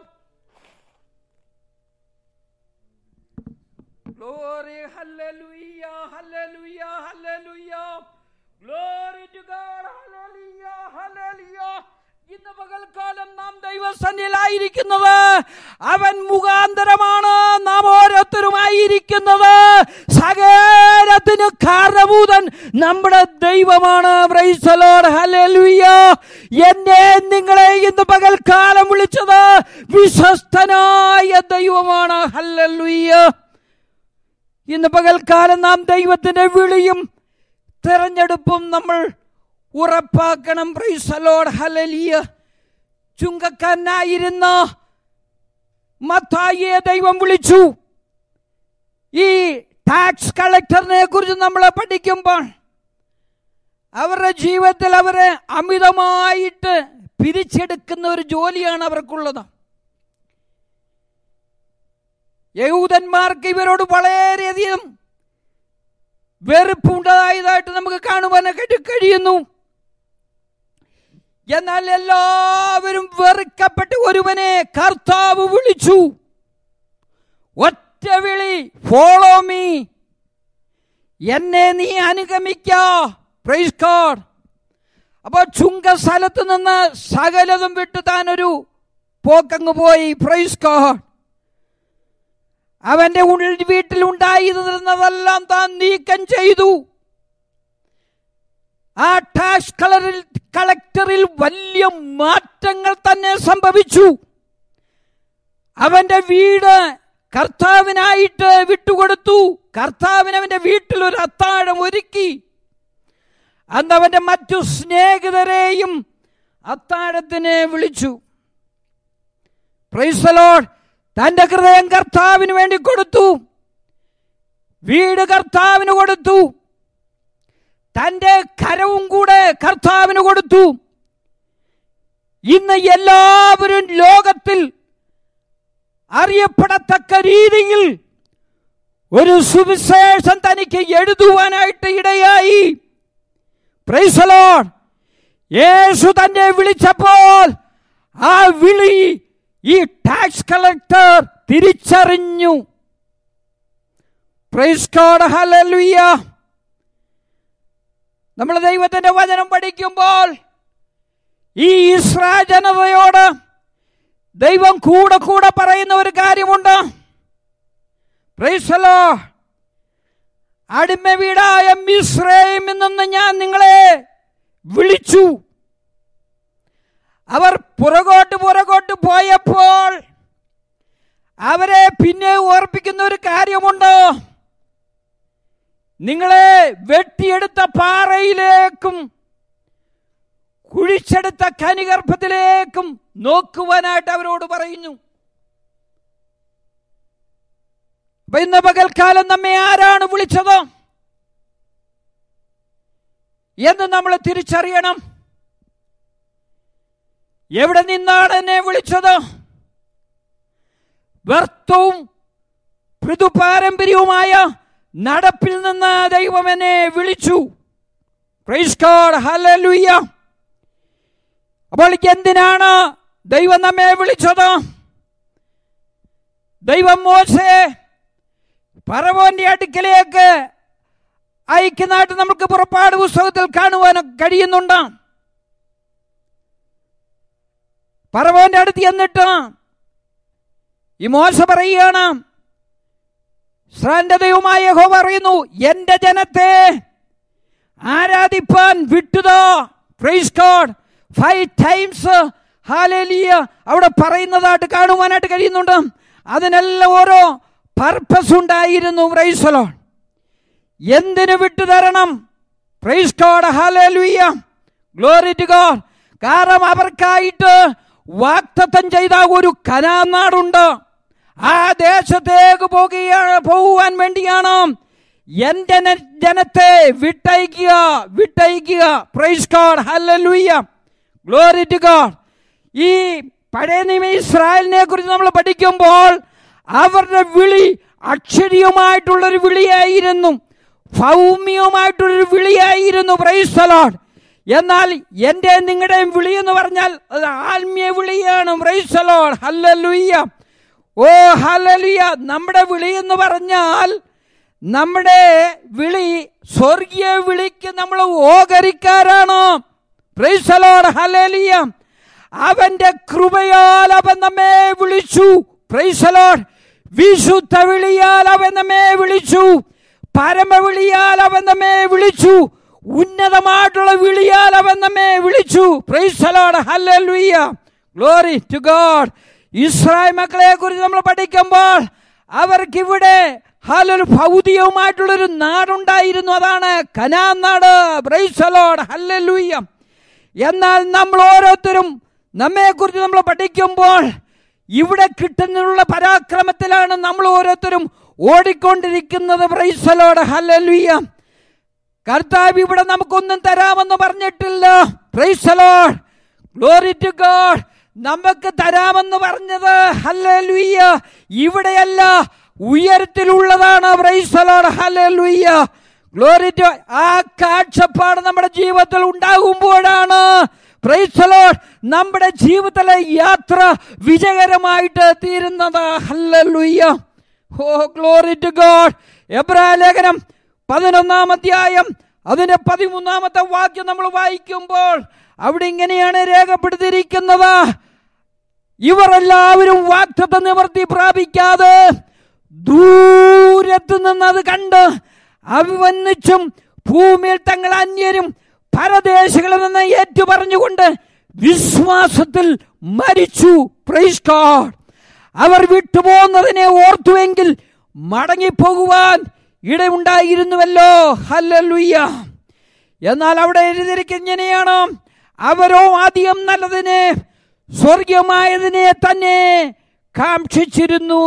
Glory, hallelujah, hallelujah, hallelujah. Glory to God, hallelujah, hallelujah. ഇന്ന് പകൽക്കാലം നാം ദൈവസന്നിലായിരിക്കുന്നത് അവൻ മുഖാന്തരമാണ് നാം ഓരോരുത്തരുമായിരിക്കുന്നത് സകലത്തിന് കാരണഭൂതൻ നമ്മുടെ ദൈവമാണ് പ്രൈസലോട് ഹല്ലേലൂയ എന്നെ നിങ്ങളെ ഇന്ന് പകൽക്കാലം വിളിച്ചത് വിശ്വസ്തനായ ദൈവമാണ് ഹല്ലേലൂയ ഇന്ന് പകൽക്കാലം നാം ദൈവത്തിന്റെ വിളിയും തെരഞ്ഞെടുപ്പും നമ്മൾ ഉറപ്പാക്കണം പ്രൈസലോട് ഹലലിയ ചുങ്കക്കാരനായിരുന്ന മത്തായിയെ ദൈവം വിളിച്ചു ഈ ടാക്സ് കളക്ടറിനെ കുറിച്ച് നമ്മൾ പഠിക്കുമ്പോൾ അവരുടെ ജീവിതത്തിൽ അവരെ അമിതമായിട്ട് പിരിച്ചെടുക്കുന്ന ഒരു ജോലിയാണ് അവർക്കുള്ളത് യഹൂദന്മാർക്ക് ഇവരോട് വളരെയധികം വെറുപ്പുണ്ടായതായിട്ട് നമുക്ക് കാണുവാനായിട്ട് കഴിയുന്നു എന്നാൽ എല്ലാവരും വെറുക്കപ്പെട്ട് ഒരുവനെ കർത്താവ് വിളിച്ചു ഒറ്റ വിളി ഫോളോ മീ എന്നെ നീ അനുഗമിക്കാ പ്രൈസ് ഗോഡ് അപ്പോൾ ചുങ്ക സ്ഥലത്ത് നിന്ന് സകലതും വിട്ട് താനൊരു പോക്കങ്ങ് പോയി പ്രൈസ് ഗോഡ് അവന്റെ ഉള്ളിൽ വീട്ടിലുണ്ടായിരുന്നതെല്ലാം താൻ നീക്കം ചെയ്തു ആ ടാക്സ് കളറിൽ കളക്ടറിൽ വലിയ മാറ്റങ്ങൾ തന്നെ സംഭവിച്ചു അവന്റെ വീട് കർത്താവിനായിട്ട് വിട്ടുകൊടുത്തു കർത്താവിന് അവന്റെ വീട്ടിൽ ഒരു അത്താഴം ഒരുക്കി അന്ന് അവന്റെ മറ്റു സ്നേഹിതരെയും അത്താഴത്തിന് വിളിച്ചു പ്രൈസലോഡ് തന്റെ ഹൃദയം കർത്താവിന് വേണ്ടി കൊടുത്തു വീട് കർത്താവിന് കൊടുത്തു തന്റെ കരവും കൂടെ കർത്താവിന് കൊടുത്തു ഇന്ന് എല്ലാവരും ലോകത്തിൽ അറിയപ്പെടത്തക്ക രീതിയിൽ ഒരു സുവിശേഷം തനിക്ക് എഴുതുവാനായിട്ട് ഇടയായി പ്രൈസലോൺ യേശു തന്നെ വിളിച്ചപ്പോൾ ആ വിളി ഈ ടാക്സ് കളക്ടർ തിരിച്ചറിഞ്ഞു പ്രൈസ് ഗോഡ് ഹല്ലേലൂയ നമ്മൾ ദൈവത്തിന്റെ വചനം പഠിക്കുമ്പോൾ ഈ ഇസ്രാ ജനതയോട് ദൈവം കൂടെ കൂടെ പറയുന്ന ഒരു കാര്യമുണ്ട് പ്രൈസലോ അടിമ വീടായ മിശ്രയിൽ നിന്ന് ഞാൻ നിങ്ങളെ വിളിച്ചു അവർ പുറകോട്ട് പുറകോട്ട് പോയപ്പോൾ അവരെ പിന്നെ ഓർപ്പിക്കുന്ന ഒരു കാര്യമുണ്ട് നിങ്ങളെ വെട്ടിയെടുത്ത പാറയിലേക്കും കുഴിച്ചെടുത്ത കനിഗർഭത്തിലേക്കും നോക്കുവാനായിട്ട് അവരോട് പറയുന്നു അപ്പൊ ഇന്ന് പകൽക്കാലം നമ്മെ ആരാണ് വിളിച്ചത് എന്ന് നമ്മൾ തിരിച്ചറിയണം എവിടെ നിന്നാണ് എന്നെ വിളിച്ചത് വ്യർത്ഥവും പൃഥുപാരമ്പര്യവുമായ നടപ്പിൽ നിന്ന് ദൈവം എന്നെ വിളിച്ചു പ്രൈസ് ഗോഡ് ഹല്ലേലൂയ അപ്പോൾ എന്തിനാണ് ദൈവം നമ്മെ വിളിച്ചത് ദൈവം മോശെ പറവോന്റെ അടുക്കലേക്ക് അയക്കുന്നതായിട്ട് നമുക്ക് പുറപ്പാട് പുസ്തകത്തിൽ കാണുവാൻ കഴിയുന്നുണ്ട് പറവോന്റെ അടുത്ത് എന്നിട്ട് ഈ മോശ പറയുകയാണ് ഇസ്രായേലിന്റെ ദൈവമായ യഹോവ പറയുന്നു എന്റെ ജനത്തെ ആരാധിപ്പാൻ വിട്ടുതോ praise God five times hallelujah അവിടെ പറയുന്നതായിട്ട് കാണുവാനായിട്ട് കഴിയുന്നുണ്ട് അതിനെല്ലാം ഓരോ പർപ്പസ് ഉണ്ടായിരുന്നു പ്രൈസലോ എന്തിനു വിട്ടുതരണം praise God hallelujah glory to God കാരണം അവർക്കായിട്ട് വാക്തത്വം ചെയ്ത ഒരു കനാനാടുണ്ട് ആ ദേശത്തേക്ക് പോകുകയാണ് പോകുവാൻ വേണ്ടിയാണ് എന്റെ ന- ജനത്തെ വിട്ടയക്കുക വിട്ടയക്കുക praise God hallelujah glory to God ഈ പഴയ നിയമ ഇസ്രായേലിനെ കുറിച്ച് നമ്മൾ പഠിക്കുമ്പോൾ അവരുടെ വിളി അക്ഷരീയമായിട്ടുള്ളൊരു വിളിയായിരുന്നു ഭൗമ്യമായിട്ടുള്ളൊരു വിളിയായിരുന്നു പ്രൈസ് ലോഡ് എന്നാൽ എൻ്റെ നിങ്ങളുടെയും വിളി എന്ന് പറഞ്ഞാൽ അത് ആത്മീയ വിളിയാണ് praise Lord hallelujah oh hallelujah നമ്മുടെ വിളി എന്ന് പറഞ്ഞാൽ നമ്മുടെ വിളി സ്വർഗീയ വിളിക്ക് നമ്മൾ ഓകരിക്കാരാണ് പ്രൈസ് ലോഡ് ഹല്ലേലൂയ അവന്റെ കൃപയാൽ അവൻ നമ്മെ വിളിച്ചു പ്രൈസ് ലോഡ് വിശുദ്ധ വിളിയാൽ അവൻ നമ്മെ വിളിച്ചു പരമവിളിയാൽ അവൻ നമ്മെ വിളിച്ചു ഉന്നതമായിട്ടുള്ള വിളിയാൽ അവൻ നമ്മെ വിളിച്ചു praise Lord hallelujah glory to God Israel മക്കളെ കുറിച്ച് നമ്മൾ പഠിക്കുമ്പോൾ അവർക്കിവിടെ ഹാലൊരു ഭൗതികവുമായിട്ടുള്ളൊരു നാടുണ്ടായിരുന്നു അതാണ് കനാൻ നാട് ബ്രൈസലോഡ് ഹല്ലൂയ്യ എന്നാൽ നമ്മൾ ഓരോരുത്തരും നമ്മെക്കുറിച്ച് നമ്മൾ പഠിക്കുമ്പോൾ ഇവിടെ കിട്ടുന്നതിനുള്ള പരാക്രമത്തിലാണ് നമ്മൾ ഓരോരുത്തരും ഓടിക്കൊണ്ടിരിക്കുന്നത് ബ്രൈസലോഡ് ഹല്ലൂയ്യ കർത്താവ് ഇവിടെ നമുക്കൊന്നും തരാമെന്ന് പറഞ്ഞിട്ടില്ല പ്രൈസലോഡ് ഗ്ലോറി ടു ഗോഡ് നമുക്ക് തരാമെന്ന് പറഞ്ഞത് ഹല്ലേലൂയ്യ ഇവിടെയല്ല ഉയരത്തിലുള്ളതാണ് പ്രൈസലോഡ് ഹല്ലേലൂയ്യ ഗ്ലോറി ടു ആ കാഴ്ചപ്പാട് നമ്മുടെ ജീവിതത്തിൽ ഉണ്ടാകുമ്പോഴാണ് പ്രൈസലോഡ് നമ്മുടെ ജീവിതത്തിലെ യാത്ര വിജയകരമായിട്ട് തീരുന്നത് hallelujah oh glory to God എബ്രാ ലേഖനം പതിനൊന്നാം അധ്യായം അതിന്റെ പതിമൂന്നാമത്തെ വാക്യം നമ്മൾ വായിക്കുമ്പോൾ അവിടെ ഇങ്ങനെയാണ് രേഖപ്പെടുത്തിയിരിക്കുന്നത് ഇവർ എല്ലാവരും വാക്തത്വ നിവർത്തി പ്രാപിക്കാതെ ദൂരത്ത് നിന്ന് അത് കണ്ട് അഭിവന്നിച്ചും ഭൂമിയിൽ തങ്ങൾ അന്യരും പരദേശികളിൽ നിന്ന് ഏറ്റു പറഞ്ഞുകൊണ്ട് വിശ്വാസത്തിൽ മരിച്ചു പ്രൈസ് ഗോഡ് അവർ വിട്ടുപോകുന്നതിനെ ഓർത്തുവെങ്കിൽ മടങ്ങിപ്പോകുവാൻ ഇടയുണ്ടായിരുന്നുവല്ലോ ഹല്ലേലൂയ എന്നാൽ അവിടെ എഴുതിയിരിക്കുന്ന ഇങ്ങനെയാണ് അവരോ ആദ്യം നല്ലതിനെ സ്വർഗീയമായതിനെ തന്നെ കാക്ഷിച്ചിരുന്നു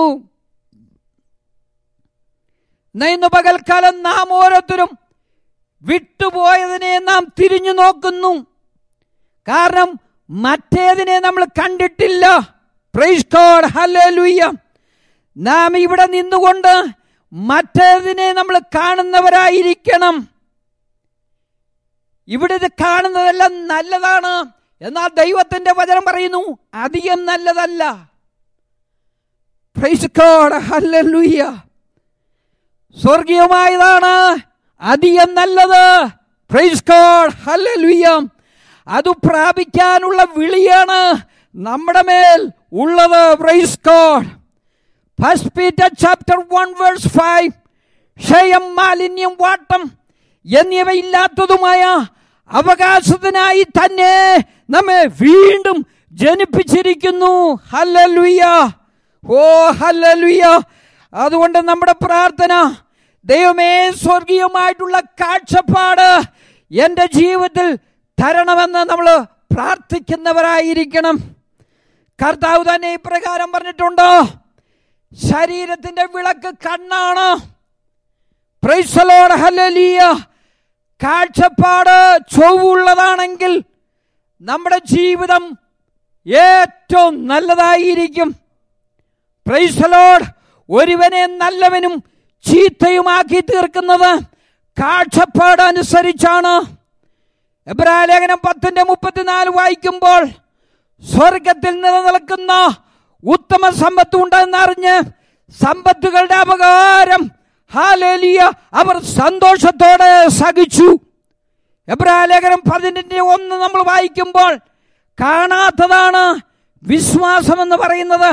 എന്നാ ഇന്ന് പകൽക്കാലം നാം ഓരോരുത്തരും വിട്ടുപോയതിനെ നാം തിരിഞ്ഞു നോക്കുന്നു കാരണം മറ്റേതിനെ നമ്മൾ കണ്ടിട്ടില്ല പ്രൈസ് ഗോഡ് ഹല്ലേലൂയ നാം ഇവിടെ നിന്നുകൊണ്ട് മറ്റേതിനെ നമ്മൾ കാണുന്നവരായിരിക്കണം ഇവിടെ ഇത് കാണുന്നതെല്ലാം നല്ലതാണ് എന്നാൽ ദൈവത്തിന്റെ വചനം പറയുന്നു അധികം നല്ലതല്ല പ്രൈസ് ഗോഡ് ഹല്ലേലൂയ സ്വർഗീയമായതാണ് അധികം നല്ലത് പ്രൈസ് ഗോഡ് ഹല്ലേലൂയ അത് പ്രാപിക്കാനുള്ള വിളിയാണ് നമ്മുടെ മേൽ ഉള്ളത് praise God first Peter chapter one verse five ക്ഷയം മാലിന്യം വാട്ടം എന്നിവയില്ലാത്തതുമായ അവകാശത്തിനായി തന്നെ നമ്മെ വീണ്ടും ജനിപ്പിച്ചിരിക്കുന്നു ഹല്ലലുയ്യ ഓ ഹല്ലലുയ്യ അതുകൊണ്ട് നമ്മുടെ പ്രാർത്ഥന ദൈവമേ സ്വർഗീയമായിട്ടുള്ള കാഴ്ചപ്പാട് എൻ്റെ ജീവിതത്തിൽ തരണമെന്ന് നമ്മൾ പ്രാർത്ഥിക്കുന്നവരായിരിക്കണം കർത്താവ് തന്നെ ഇപ്രകാരം പറഞ്ഞിട്ടുണ്ടോ ശരീരത്തിന്റെ വിളക്ക് കണ്ണാണ് പ്രൈസലോട് ഹല്ലേലൂയ കാഴ്ചപ്പാട് ചൊവ്വുള്ളതാണെങ്കിൽ നമ്മുടെ ജീവിതം ഏറ്റവും നല്ലതായിരിക്കും പ്രൈസലോട് ഒരുവനെ നല്ലവനും ചീത്തയുമാക്കി തീർക്കുന്നത് കാഴ്ചപ്പാട് അനുസരിച്ചാണ് എബ്രാലേഖനം പത്തിന്റെ മുപ്പത്തിനാല് വായിക്കുമ്പോൾ സ്വർഗത്തിൽ നിലനിൽക്കുന്ന ഉത്തമ സമ്പത്ത് ഉണ്ടെന്നറിഞ്ഞ് സമ്പത്തുകളുടെ അപകാരം ഹാലേലിയ അവർ സന്തോഷത്തോടെ സഹിച്ചു എബ്രാലേഖനം പതിനെട്ടിന്റെ ഒന്ന് നമ്മൾ വായിക്കുമ്പോൾ കാണാത്തതാണ് വിശ്വാസം എന്ന് പറയുന്നത്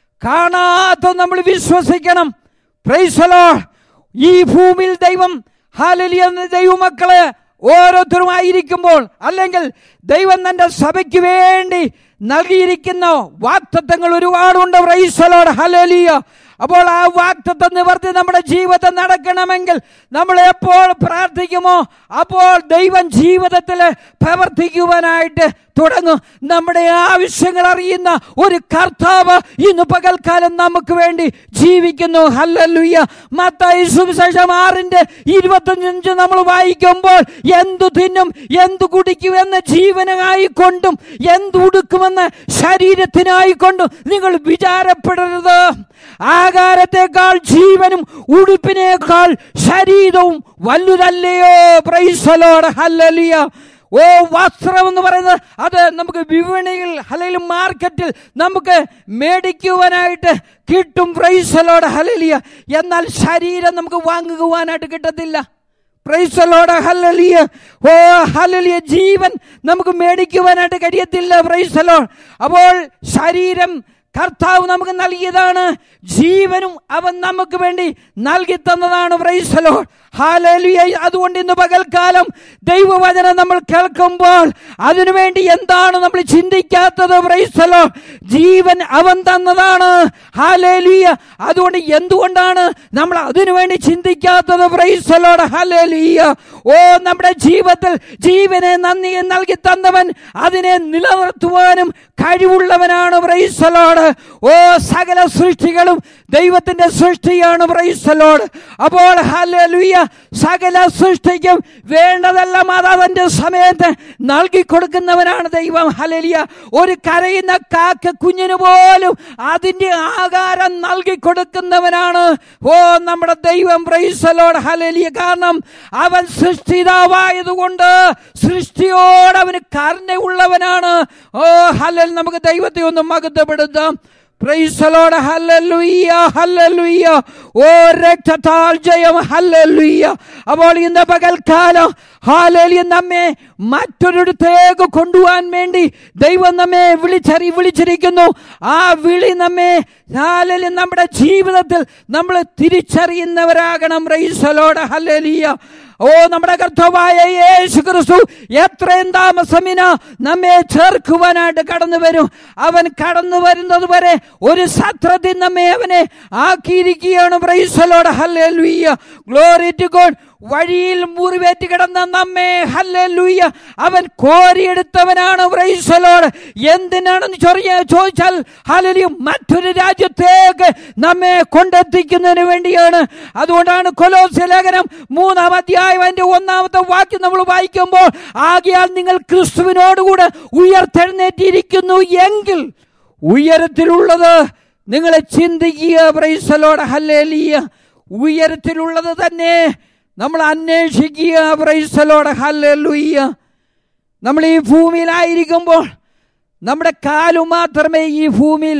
കാണാത്ത നമ്മൾ വിശ്വസിക്കണം പ്രൈസലോ ഈ ഭൂമിയിൽ ദൈവം ഹാലലിയ എന്ന ദൈവമക്കള് ഓരോരുത്തരുമായിരിക്കുമ്പോൾ അല്ലെങ്കിൽ ദൈവം തന്റെ സഭയ്ക്ക് വേണ്ടി നൽകിയിരിക്കുന്ന വാക്തത്വങ്ങൾ ഒരുപാടുണ്ട് പ്രൈസലോട് ഹലലിയ അപ്പോൾ ആ വാക്തത്വം നിവർത്തി നമ്മുടെ ജീവിതം നടക്കണമെങ്കിൽ നമ്മൾ എപ്പോൾ പ്രാർത്ഥിക്കുമോ അപ്പോൾ ദൈവം ജീവിതത്തിൽ പ്രവർത്തിക്കുവാനായിട്ട് തുടങ്ങും നമ്മുടെ ആവശ്യങ്ങൾ അറിയുന്ന ഒരു കർത്താവ് ഇന്ന് പകൽക്കാലം നമുക്ക് വേണ്ടി ജീവിക്കുന്നു ഹല്ലല്ലുയ്യ മത്തായി സുവിശേഷം ആറിന്റെ ഇരുപത്തഞ്ച് നമ്മൾ വായിക്കുമ്പോൾ എന്തു തിന്നും എന്തു കുടിക്കുമെന്ന് ജീവനായിക്കൊണ്ടും എന്തു ഉടുക്കുമെന്ന് ശരീരത്തിനായിക്കൊണ്ടും നിങ്ങൾ വിചാരപ്പെടരുത് ആകാരത്തെക്കാൾ ജീവനും ഉടുപ്പിനേക്കാൾ ശരീരവും വലുതല്ലയോ പ്രൈസലോട് ഹല്ലലിയ ഓ വസ്ത്രം എന്ന് പറയുന്നത് അത് നമുക്ക് വിപണിയിൽ അല്ലെങ്കിൽ മാർക്കറ്റിൽ നമുക്ക് മേടിക്കുവാനായിട്ട് കിട്ടും പ്രൈസലോട് ഹലലിയ എന്നാൽ ശരീരം നമുക്ക് വാങ്ങുവാനായിട്ട് കിട്ടത്തില്ല പ്രൈസലോട് ഹല്ലലിയ ഓ ഹല്ലലിയ ജീവൻ നമുക്ക് മേടിക്കുവാനായിട്ട് കഴിയത്തില്ല പ്രൈസലോ അപ്പോൾ ശരീരം കർത്താവ് നമുക്ക് നൽകിയതാണ് ജീവനും അവൻ നമുക്ക് വേണ്ടി നൽകി തന്നതാണ് പ്രൈസലോ ഹാലലിയ അതുകൊണ്ട് ഇന്ന് പകൽക്കാലം ദൈവവചനം നമ്മൾ കേൾക്കുമ്പോൾ അതിനുവേണ്ടി എന്താണ് നമ്മൾ ചിന്തിക്കാത്തത് പ്രൈസലോ ജീവൻ അവൻ തന്നതാണ് ഹാലേലിയ അതുകൊണ്ട് എന്തുകൊണ്ടാണ് നമ്മൾ അതിനുവേണ്ടി ചിന്തിക്കാത്തത് പ്രൈസലോട് ഹാലേലിയ ഓ നമ്മുടെ ജീവിതത്തിൽ ജീവനെ നന്ദി നൽകി തന്നവൻ അതിനെ നിലനിർത്തുവാനും കഴിവുള്ളവനാണ് പ്രൈസലോട് ഓ സകല സൃഷ്ടികളും ദൈവത്തിന്റെ സൃഷ്ടിയാണ് പ്രൈസലോട് അപ്പോൾ ഹല്ലേലൂയ സകല സൃഷ്ടിക്കും വേണ്ടതെല്ലാം അത് അവന്റെ സമയത്ത് നൽകി കൊടുക്കുന്നവനാണ് ദൈവം ഹലലിയ ഒരു കരയുന്ന കാക്ക കുഞ്ഞിന് പോലും അതിന്റെ ആകാരം നൽകി കൊടുക്കുന്നവനാണ് ഓ നമ്മുടെ ദൈവം പ്രൈസലോട് ഹലലിയ കാരണം അവൻ സൃഷ്ടിതാവായതുകൊണ്ട് സൃഷ്ടിയോട് അവന് കരുണയുള്ളവനാണ് ഓ ഹലൽ നമുക്ക് ദൈവത്തെ ഒന്ന് മകത്തപ്പെടുത്താം പ്രൈസലോട് ഹല്ലല്ലുയ്യ ഹല്ലല്ലുയ്യ ഓ രക്തത്താൽ ജയം ഹല്ലല്ലുയ്യ അപ്പോൾ ഇന്ന് പകൽക്കാലം ഹാലലിയ നമ്മെ മറ്റൊരിടത്തേക്ക് കൊണ്ടുപോകാൻ വേണ്ടി ദൈവം നമ്മെ വിളിച്ചറി വിളിച്ചിരിക്കുന്നു ആ വിളി നമ്മെ ഹാലലി നമ്മുടെ ജീവിതത്തിൽ നമ്മൾ തിരിച്ചറിയുന്നവരാകണം റൈസലോട് ഹല്ലലിയ ഓ നമ്മുടെ കർത്തവായ യേശു ക്രിസ്തു എത്രയും താമസമിന നമ്മെ ചേർക്കുവാനായിട്ട് കടന്നു വരും അവൻ കടന്നു വരുന്നത് വരെ ഒരു സത്രത്തിൽ നമ്മെ അവനെ ആക്കിയിരിക്കുകയാണ് പ്രൈസലോട് ഹല്ലേലൂയ്യ ഗ്ലോറി ടു ഗോഡ് വഴിയിൽ മുറിവേറ്റ് കിടന്ന നമ്മെ ഹല്ലേലൂയ്യ അവൻ കോരിയെടുത്തവനാണ് പ്രൈസലോട് എന്തിനാണെന്ന് ചൊറിയ ചോദിച്ചാൽ ഹല്ലേലൂയ മറ്റൊരു രാജ്യത്തേക്ക് നമ്മെ കൊണ്ടെത്തിക്കുന്നതിന് വേണ്ടിയാണ് അതുകൊണ്ടാണ് കൊലോസ്യ ലേഖനം മൂന്നാം അധ്യായം അതിന്റെ ഒന്നാമത്തെ വാക്യം നമ്മൾ വായിക്കുമ്പോൾ ആകയാൽ നിങ്ങൾ ക്രിസ്തുവിനോടുകൂടെ ഉയർത്തെഴുന്നേറ്റിരിക്കുന്നു എങ്കിൽ ഉയരത്തിലുള്ളത് നിങ്ങളെ ചിന്തിക്കുക പ്രൈസലോട് ഹല്ലേലിയ ഉയരത്തിലുള്ളത് തന്നെ നമ്മൾ അന്വേഷിക്കുക പ്രൈസലോട് ഹല്ലേലൂയ്യ നമ്മൾ ഈ ഭൂമിയിലായിരിക്കുമ്പോൾ നമ്മുടെ കാലു മാത്രമേ ഈ ഭൂമിയിൽ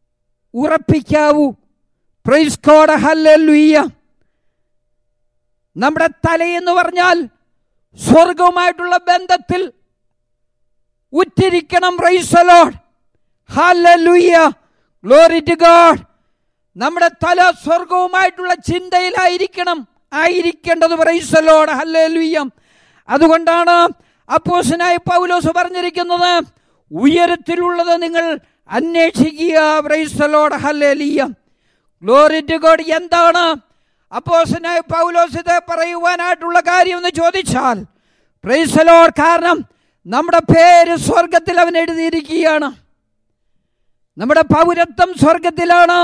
ഉറപ്പിക്കാവൂ പ്രൈസ്കോട ഹല്ലേലൂയ്യ നമ്മുടെ തലയെന്ന് പറഞ്ഞാൽ സ്വർഗവുമായിട്ടുള്ള ബന്ധത്തിൽ ഉറ്റിരിക്കണം praise the Lord hallelujah glory to God നമ്മുടെ തല സ്വർഗവുമായിട്ടുള്ള ചിന്തയിലായിരിക്കണം ആയിരിക്കേണ്ടത് പ്രൈസലോട് ഹല്ലേലൂയ്യ അതുകൊണ്ടാണ് അപ്പോസനായി പൗലോസ് പറഞ്ഞിരിക്കുന്നത് ഉയരത്തിലുള്ളത് നിങ്ങൾ അന്വേഷിക്കുക പ്രൈസലോട് ഹല്ലേലൂയ്യ ഗ്ലോറി ടു ഗോഡ് എന്താണ് അപ്പോസനായ പൗലോസ് ഇത് പറയുവാനായിട്ടുള്ള കാര്യം എന്ന് ചോദിച്ചാൽ പ്രൈസലോർ കാരണം നമ്മുടെ പേര് സ്വർഗത്തിൽ അവൻ എഴുതിയിരിക്കുകയാണ് നമ്മുടെ പൗരത്വം സ്വർഗത്തിലാണ്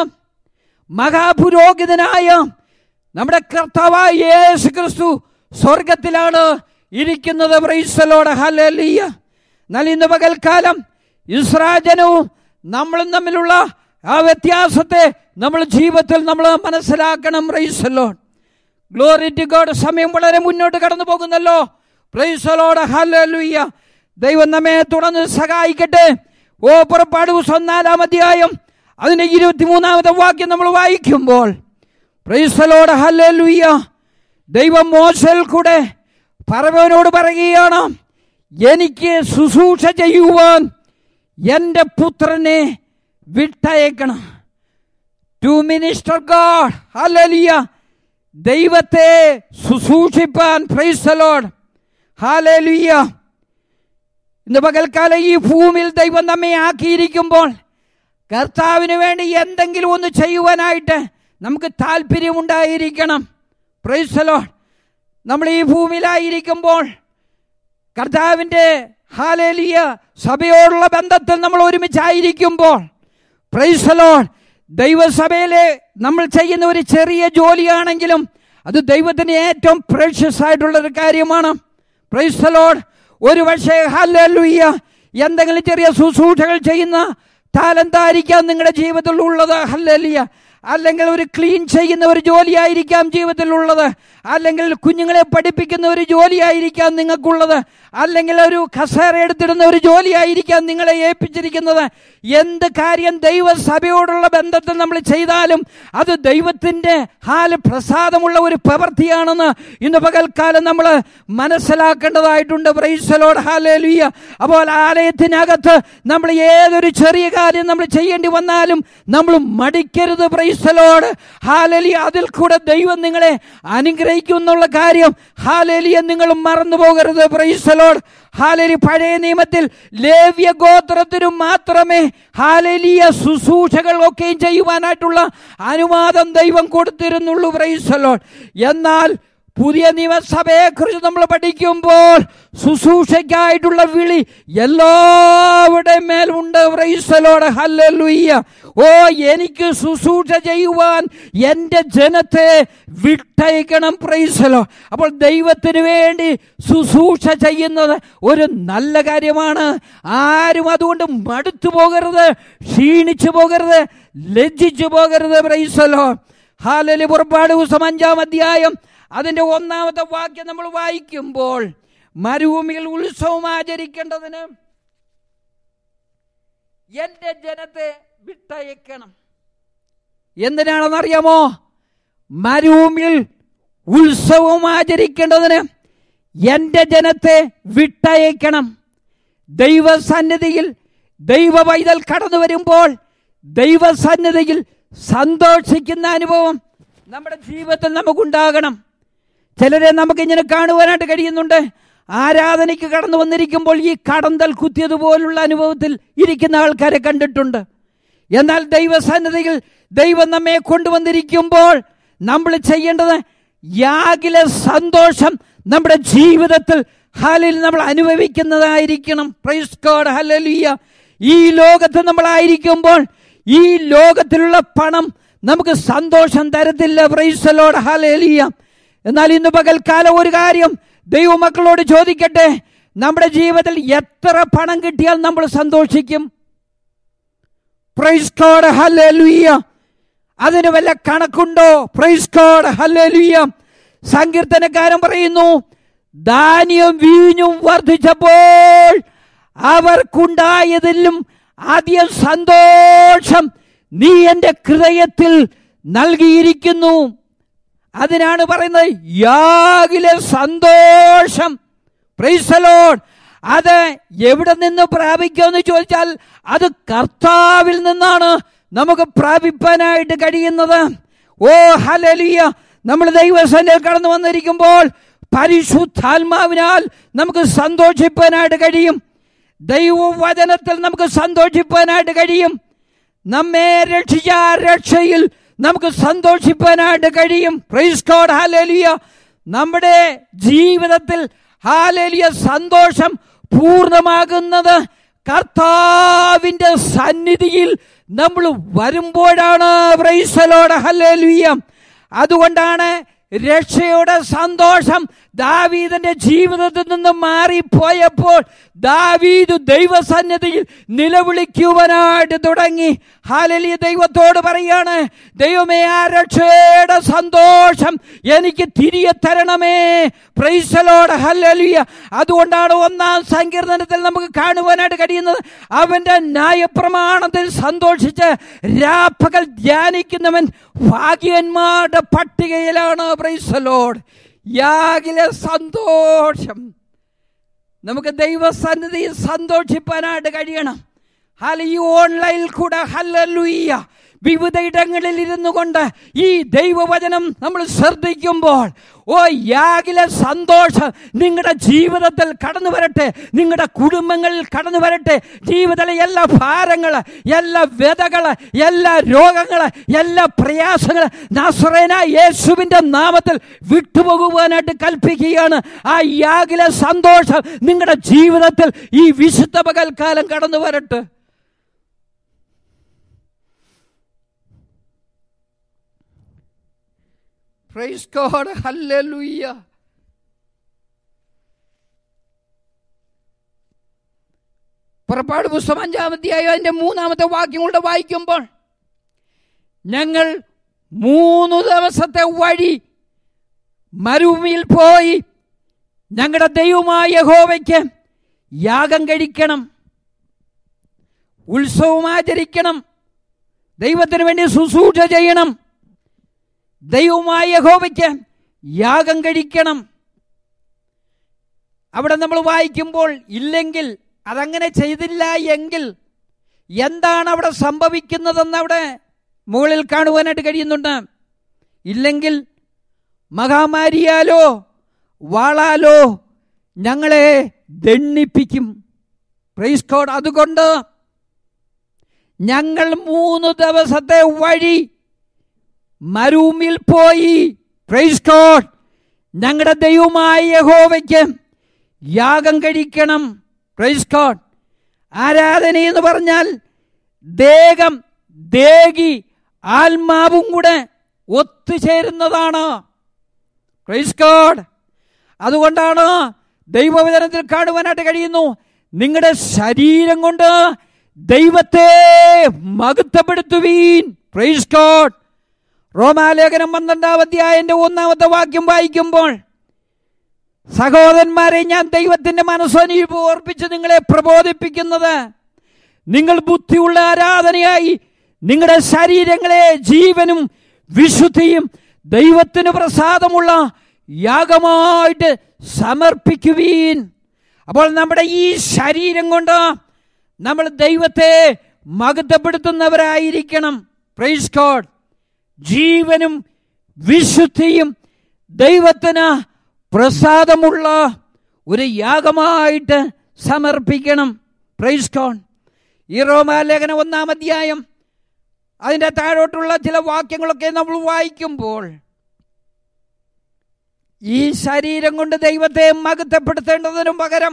മഹാപുരോഹിതനായ നമ്മുടെ കർത്താവായ യേശു ക്രിസ്തു സ്വർഗത്തിലാണ് ഇരിക്കുന്നത് പ്രൈസലോട് ഹല്ലേലൂയ എന്നാൽ ഇന്ന് പകൽക്കാലം ഇസ്രാജനവും നമ്മളും തമ്മിലുള്ള ആ വ്യത്യാസത്തെ നമ്മൾ ജീവിതത്തിൽ നമ്മൾ മനസ്സിലാക്കണം പ്രൈസലോൺ ഗ്ലോറി ടു ഗോഡ് സമയം വളരെ മുന്നോട്ട് കടന്നു പോകുന്നല്ലോ പ്രൈസലോട് ഹല്ലേലൂയ ദൈവം നമ്മെ തുടർന്ന് സഹായിക്കട്ടെ ഓ പുറപ്പാട് പുസ്തകം നാലാം അധ്യായം അതിന്റെ ഇരുപത്തിമൂന്നാമത്തെ വാക്യം നമ്മൾ വായിക്കുമ്പോൾ പ്രൈസലോട് ഹല്ലേലൂയ ദൈവം മോശൽ കൂടെ പറവനോട് പറയുകയാണ് എനിക്ക് ശുശ്രൂഷ ചെയ്യുവാൻ എൻ്റെ പുത്രനെ വിട്ടയക്കണം ടു മിനിസ്റ്റർ ഗാഡ് ഹല്ലേലൂയ ദൈവത്തെ ശുശ്രൂഷിപ്പാൻ പ്രൈസലോഡ് ഹാലേലുയ്യ ഇന്ന് പകൽക്കാലം ഈ ഭൂമിയിൽ ദൈവം നമ്മെ ആക്കിയിരിക്കുമ്പോൾ കർത്താവിന് വേണ്ടി എന്തെങ്കിലും ഒന്ന് ചെയ്യുവാനായിട്ട് നമുക്ക് താല്പര്യമുണ്ടായിരിക്കണം പ്രൈസലോഡ് നമ്മൾ ഈ ഭൂമിയിലായിരിക്കുമ്പോൾ കർത്താവിൻ്റെ ഹാലേലിയ സഭയോടുള്ള ബന്ധത്തിൽ നമ്മൾ ഒരുമിച്ചായിരിക്കുമ്പോൾ പ്രൈസലോൺ ദൈവസഭയിലെ നമ്മൾ ചെയ്യുന്ന ഒരു ചെറിയ ജോലിയാണെങ്കിലും അത് ദൈവത്തിന് ഏറ്റവും പ്രഷ്യസ് ആയിട്ടുള്ള ഒരു കാര്യമാണ് പ്രൈസലോൺ ഒരു പക്ഷേ ഹല്ലേലൂയ്യ എന്തെങ്കിലും ചെറിയ ശുശ്രൂഷകൾ ചെയ്യുന്ന താലന്തായിരിക്കാം നിങ്ങളുടെ ജീവിതത്തിൽ ഉള്ളത് ഹല്ലേലിയ അല്ലെങ്കിൽ ഒരു ക്ലീൻ ചെയ്യുന്ന ഒരു ജോലിയായിരിക്കാം ജീവിതത്തിൽ ഉള്ളത് അല്ലെങ്കിൽ കുഞ്ഞുങ്ങളെ പഠിപ്പിക്കുന്ന ഒരു ജോലിയായിരിക്കാം നിങ്ങൾക്കുള്ളത് അല്ലെങ്കിൽ ഒരു കസേര എടുത്തിടുന്ന ഒരു ജോലിയായിരിക്കാം നിങ്ങളെ ഏൽപ്പിച്ചിരിക്കുന്നത് എന്ത് കാര്യം ദൈവസഭയോടുള്ള ബന്ധത്തിൽ നമ്മൾ ചെയ്താലും അത് ദൈവത്തിൻ്റെ ഹാല് പ്രസാദമുള്ള ഒരു പ്രവൃത്തിയാണെന്ന് ഇന്ന് പകൽക്കാലം നമ്മൾ മനസ്സിലാക്കേണ്ടതായിട്ടുണ്ട് പ്രൈസലോട് ഹാലേലുയ്യ അപ്പോൾ ആലയത്തിനകത്ത് നമ്മൾ ഏതൊരു ചെറിയ കാര്യം നമ്മൾ ചെയ്യേണ്ടി വന്നാലും നമ്മൾ മടിക്കരുത് പ്രൈസലോട് ഹാലലി അതിൽ കൂടെ ദൈവം നിങ്ങളെ അനുഗ്രഹിക്കുന്നുള്ള കാര്യം ഹാലേലിയ നിങ്ങൾ മറന്നു പോകരുത് പ്രൈസലോട് ഹാലലി പഴയ നിയമത്തിൽ ലേവ്യ ഗോത്രത്തിനു മാത്രമേ ഹാലലിയ ശുശ്രൂഷകൾ ഒക്കെയും ചെയ്യുവാനായിട്ടുള്ള അനുവാദം ദൈവം കൊടുത്തിരുന്നുള്ളൂ പ്രൈസലോട് എന്നാൽ പുതിയ നിയമസഭയെക്കുറിച്ച് നമ്മൾ പഠിക്കുമ്പോൾ ശുശ്രൂഷയ്ക്കായിട്ടുള്ള വിളി എല്ലാവരുടെ മേലുണ്ട് പ്രൈസലോട് ഹല്ലേലൂയ്യ ഓ എനിക്ക് ശുശ്രൂഷ ചെയ്യുവാൻ എൻ്റെ ജനത്തെ വിട്ടയക്കണം പ്രൈസലോ അപ്പോൾ ദൈവത്തിന് വേണ്ടി ശുശ്രൂഷ ചെയ്യുന്നത് ഒരു നല്ല കാര്യമാണ് ആരും അതുകൊണ്ട് മടുത്തു പോകരുത് ക്ഷീണിച്ചു പോകരുത് ലജ്ജിച്ചു പോകരുത് പ്രൈസലോ ഹാലലി പുറപ്പാട് ദിവസം അഞ്ചാം അധ്യായം അതിന്റെ ഒന്നാമത്തെ വാക്യം നമ്മൾ വായിക്കുമ്പോൾ മരുഭൂമിയിൽ ഉത്സവം ആചരിക്കേണ്ടതിന് എന്റെ ജനത്തെ വിട്ടയക്കണം എന്തിനാണെന്നറിയാമോ മരുഭൂമിയിൽ ഉത്സവം ആചരിക്കേണ്ടതിന് എന്റെ ജനത്തെ വിട്ടയക്കണം ദൈവസന്നിധിയിൽ ദൈവ പൈതൽ കടന്നു വരുമ്പോൾ ദൈവസന്നിധിയിൽ സന്തോഷിക്കുന്ന അനുഭവം നമ്മുടെ ജീവിതത്തിൽ നമുക്കുണ്ടാകണം ചിലരെ നമുക്ക് ഇങ്ങനെ കാണുവാനായിട്ട് കഴിയുന്നുണ്ട് ആരാധനയ്ക്ക് കടന്നു വന്നിരിക്കുമ്പോൾ ഈ കടന്തൽ കുത്തിയതുപോലുള്ള അനുഭവത്തിൽ ഇരിക്കുന്ന ആൾക്കാരെ കണ്ടിട്ടുണ്ട് എന്നാൽ ദൈവസന്നിധിയിൽ ദൈവം നമ്മെ കൊണ്ടുവന്നിരിക്കുമ്പോൾ നമ്മൾ ചെയ്യേണ്ടത് യാഗിലെ സന്തോഷം നമ്മുടെ ജീവിതത്തിൽ ഹാലിൽ നമ്മൾ അനുഭവിക്കുന്നതായിരിക്കണം പ്രൈസ് ഗോഡ് ഹല്ലേലൂയ ഈ ലോകത്ത് നമ്മളായിരിക്കുമ്പോൾ ഈ ലോകത്തിലുള്ള പണം നമുക്ക് സന്തോഷം തരത്തില്ല പ്രൈസലോട് ഹലേലിയ എന്നാൽ ഇന്ന് പകൽക്കാലം ഒരു കാര്യം ദൈവമക്കളോട് ചോദിക്കട്ടെ നമ്മുടെ ജീവിതത്തിൽ എത്ര പണം കിട്ടിയാൽ നമ്മൾ സന്തോഷിക്കും പ്രൈസ് കോഡ് ഹല്ലേലൂയ അതിന് വല്ല കണക്കുണ്ടോ പ്രൈസ് കോഡ് ഹല്ലേലൂയ സങ്കീർത്തനക്കാരൻ പറയുന്നു ധാന്യം വീഞ്ഞും വർദ്ധിച്ചപ്പോൾ അവർക്കുണ്ടായതിലും ആദ്യം സന്തോഷം നീ എൻ്റെ ഹൃദയത്തിൽ നൽകിയിരിക്കുന്നു അതിനാണ് പറയുന്നത് യാഗിലെ സന്തോഷം പ്രൈസലോൺ അത് എവിടെ നിന്ന് പ്രാപിക്കുമെന്ന് ചോദിച്ചാൽ അത് കർത്താവിൽ നിന്നാണ് നമുക്ക് പ്രാപിപ്പാനായിട്ട് കഴിയുന്നത് ഓ ഹലലിയ നമ്മൾ ദൈവസന്നിധിയിൽ കടന്നു വന്നിരിക്കുമ്പോൾ പരിശുദ്ധാത്മാവിനാൽ നമുക്ക് സന്തോഷിപ്പാനായിട്ട് കഴിയും ദൈവവചനത്തിൽ നമുക്ക് സന്തോഷിപ്പാനായിട്ട് കഴിയും നമ്മെ രക്ഷിച്ച രക്ഷയിൽ നമുക്ക് സന്തോഷിപ്പാനായിട്ട് കഴിയും പ്രൈസ് ഗോഡ് ഹാലേലിയ നമ്മുടെ ജീവിതത്തിൽ ഹാലേലിയ സന്തോഷം പൂർണ്ണമാകുന്നത് കർത്താവിന്റെ സന്നിധിയിൽ നമ്മൾ വരുമ്പോഴാണ് പ്രൈസലോട് ഹല്ലേലൂയ അതുകൊണ്ടാണ് രക്ഷയുടെ സന്തോഷം ദാവീദിന്റെ ജീവിതത്തിൽ നിന്ന് മാറിപ്പോയപ്പോൾ ദാവീദ് ദൈവസന്നിധിയിൽ നിലവിളിക്കുവാനായിട്ട് തുടങ്ങി ഹാലലിയ ദൈവത്തോട് പറയാണ് ദൈവമേ ആ രക്ഷയുടെ സന്തോഷം എനിക്ക് തിരികെ തരണമേ പ്രൈസലോട് ഹല്ലലിയ അതുകൊണ്ടാണ് ഒന്നാം സങ്കീർത്തനത്തിൽ നമുക്ക് കാണുവാനായിട്ട് കഴിയുന്നത് അവന്റെ ന്യായപ്രമാണത്തിൽ സന്തോഷിച്ച് രാപ്പകൽ ധ്യാനിക്കുന്നവൻ ഭാഗ്യന്മാരുടെ പട്ടികയിലാണ് പ്രൈസലോട് യാകിലെ സന്തോഷം നമുക്ക് ദൈവസന്നിധിയിൽ സന്തോഷിപ്പാനായിട്ട് കഴിയണം ഹല ഈ ഓൺലൈനിൽ കൂടെ ഹല്ലുയ്യ വിവിധ ഇടങ്ങളിൽ ഇരുന്നു കൊണ്ട് ഈ ദൈവവചനം നമ്മൾ ശ്രദ്ധിക്കുമ്പോൾ ഓ യാകിലെ സന്തോഷം നിങ്ങളുടെ ജീവിതത്തിൽ കടന്നു വരട്ടെ നിങ്ങളുടെ കുടുംബങ്ങളിൽ കടന്നു വരട്ടെ ജീവിതത്തിലെ എല്ലാ ഭാരങ്ങൾ എല്ലാ വ്യതകൾ എല്ലാ രോഗങ്ങൾ എല്ലാ പ്രയാസങ്ങൾ നസ്രേന യേശുവിൻ്റെ നാമത്തിൽ വിട്ടുപോകുവാനായിട്ട് കൽപ്പിക്കുകയാണ് ആ യാകിലെ സന്തോഷം നിങ്ങളുടെ ജീവിതത്തിൽ ഈ വിശുദ്ധ പകൽക്കാലം കടന്നു വരട്ടെ Praise God. Hallelujah. പുറപ്പാട് പുസ്തകം അഞ്ചാം അധ്യായം അതിന്റെ മൂന്നാമത്തെ വാക്യങ്ങളുടെ വായിക്കുമ്പോൾ ഞങ്ങൾ മൂന്ന് ദിവസത്തെ വഴി മരുഭൂമിയിൽ പോയി ഞങ്ങളുടെ ദൈവമായ യഹോവയ്ക്ക് യാഗം കഴിക്കണം ഉത്സവം ആചരിക്കണം ദൈവത്തിന് വേണ്ടി ശുശ്രൂഷ ചെയ്യണം ദൈവമായ യഹോവയ്ക്ക് യാഗം കഴിക്കണം അവിടെ നമ്മൾ വായിക്കുമ്പോൾ ഇല്ലെങ്കിൽ അതങ്ങനെ ചെയ്തില്ല എങ്കിൽ എന്താണ് അവിടെ സംഭവിക്കുന്നതെന്ന് അവിടെ മുകളിൽ കാണുവാനായിട്ട് കഴിയുന്നുണ്ട് ഇല്ലെങ്കിൽ മഹാമാരിയാലോ വാളാലോ ഞങ്ങളെ ദണ്ണിപ്പിക്കും പ്രൈസ് കോഡ് അതുകൊണ്ട് ഞങ്ങൾ മൂന്ന് ദിവസത്തെ വഴി മരുമിൽ പോയി പ്രൈസ് കോഡ് ഞങ്ങളുടെ ദൈവമായ യഹോവയ്ക്ക് യാഗം കഴിക്കണം പ്രൈസ് കോഡ് ആരാധന എന്ന് പറഞ്ഞാൽ ദേഹം ദേഹി ആത്മാവും കൂടെ ഒത്തുചേരുന്നതാണ് പ്രൈസ് കോഡ് അതുകൊണ്ടാണ് ദൈവവചനത്തിൽ കാണുവാനായിട്ട് കഴിയുന്നു നിങ്ങളുടെ ശരീരം കൊണ്ട് ദൈവത്തെ മഹത്വപ്പെടുത്തുവീൻ പ്രൈസ് കോഡ് റോമാലേഖനം പന്ത്രണ്ടാം അധ്യായന്റെ ഒന്നാമത്തെ വാക്യം വായിക്കുമ്പോൾ സഹോദരന്മാരെ ഞാൻ ദൈവത്തിന്റെ മനസ്സനി ഓർപ്പിച്ച് നിങ്ങളെ പ്രബോധിപ്പിക്കുന്നത് നിങ്ങൾ ബുദ്ധിയുള്ള ആരാധനയായി നിങ്ങളുടെ ശരീരങ്ങളെ ജീവനും വിശുദ്ധിയും ദൈവത്തിന് പ്രസാദമുള്ള യാഗമായിട്ട് സമർപ്പിക്കുവീൻ അപ്പോൾ നമ്മുടെ ഈ ശരീരം കൊണ്ട് നമ്മൾ ദൈവത്തെ മഹത്വപ്പെടുത്തുന്നവരായിരിക്കണം പ്രൈസ് ഗോഡ് ജീവനും വിശുദ്ധിയും ദൈവത്തിന് പ്രസാദമുള്ള ഒരു യാഗമായിട്ട് സമർപ്പിക്കണം പ്രൈസ് കോൺ ഈ റോമാലേഖന ഒന്നാം അധ്യായം അതിൻ്റെ താഴോട്ടുള്ള ചില വാക്യങ്ങളൊക്കെ നമ്മൾ വായിക്കുമ്പോൾ ഈ ശരീരം കൊണ്ട് ദൈവത്തെ മകത്തപ്പെടുത്തേണ്ടതിനും പകരം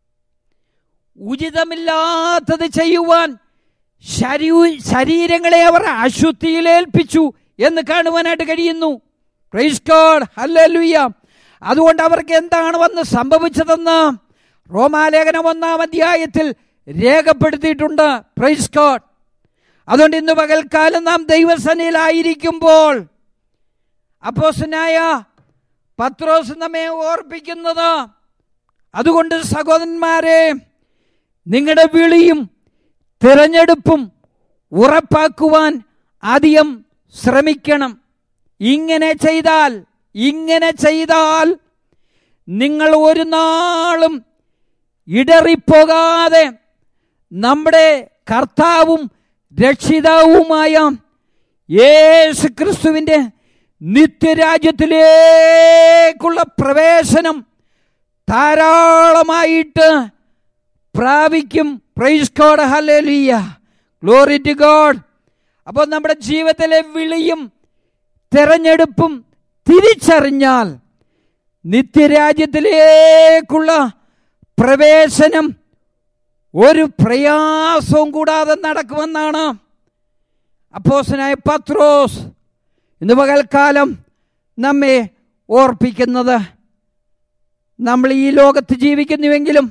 ഉചിതമില്ലാത്തത് ചെയ്യുവാൻ ശരീ ശരീരങ്ങളെ അവർ അശുദ്ധിയിൽ ഏൽപ്പിച്ചു എന്ന് കാണുവാനായിട്ട് കഴിയുന്നു പ്രൈസ് ഗോഡ് ഹല്ലേലൂയ അതുകൊണ്ട് അവർക്ക് എന്താണ് വന്ന് സംഭവിച്ചതെന്ന് റോമാലേഖനം ഒന്നാം അധ്യായത്തിൽ രേഖപ്പെടുത്തിയിട്ടുണ്ട് പ്രൈസ് ഗോഡ് അതുകൊണ്ട് ഇന്ന് പകൽക്കാലം നാം ദൈവസനയിലായിരിക്കുമ്പോൾ അപ്പോസനായ പത്രോസ് നമ്മെ ഓർപ്പിക്കുന്നത് അതുകൊണ്ട് സഹോദരന്മാരെ നിങ്ങളുടെ വിളിയും തിരഞ്ഞെടുപ്പും ഉറപ്പാക്കുവാൻ അധികം ശ്രമിക്കണം ഇങ്ങനെ ചെയ്താൽ ഇങ്ങനെ ചെയ്താൽ നിങ്ങൾ ഒരു നാളും ഇടറിപ്പോകാതെ നമ്മുടെ കർത്താവും രക്ഷിതാവുമായ യേശു ക്രിസ്തുവിൻ്റെ നിത്യരാജ്യത്തിലേക്കുള്ള പ്രവേശനം ധാരാളമായിട്ട് പ്രാപിക്കും praise God hallelujah glory to God അപ്പോൾ നമ്മുടെ ജീവിതത്തിലെ വിളിയും തെരഞ്ഞെടുപ്പും തിരിച്ചറിഞ്ഞാൽ നിത്യരാജ്യത്തിലേക്കുള്ള പ്രവേശനം ഒരു പ്രയാസവും കൂടാതെ നടക്കുമെന്നാണ് അപ്പോസനായ പത്രോസ് ഇന്ന് പകൽക്കാലം നമ്മെ ഓർപ്പിക്കുന്നത് നമ്മൾ ഈ ലോകത്ത് ജീവിക്കുന്നുവെങ്കിലും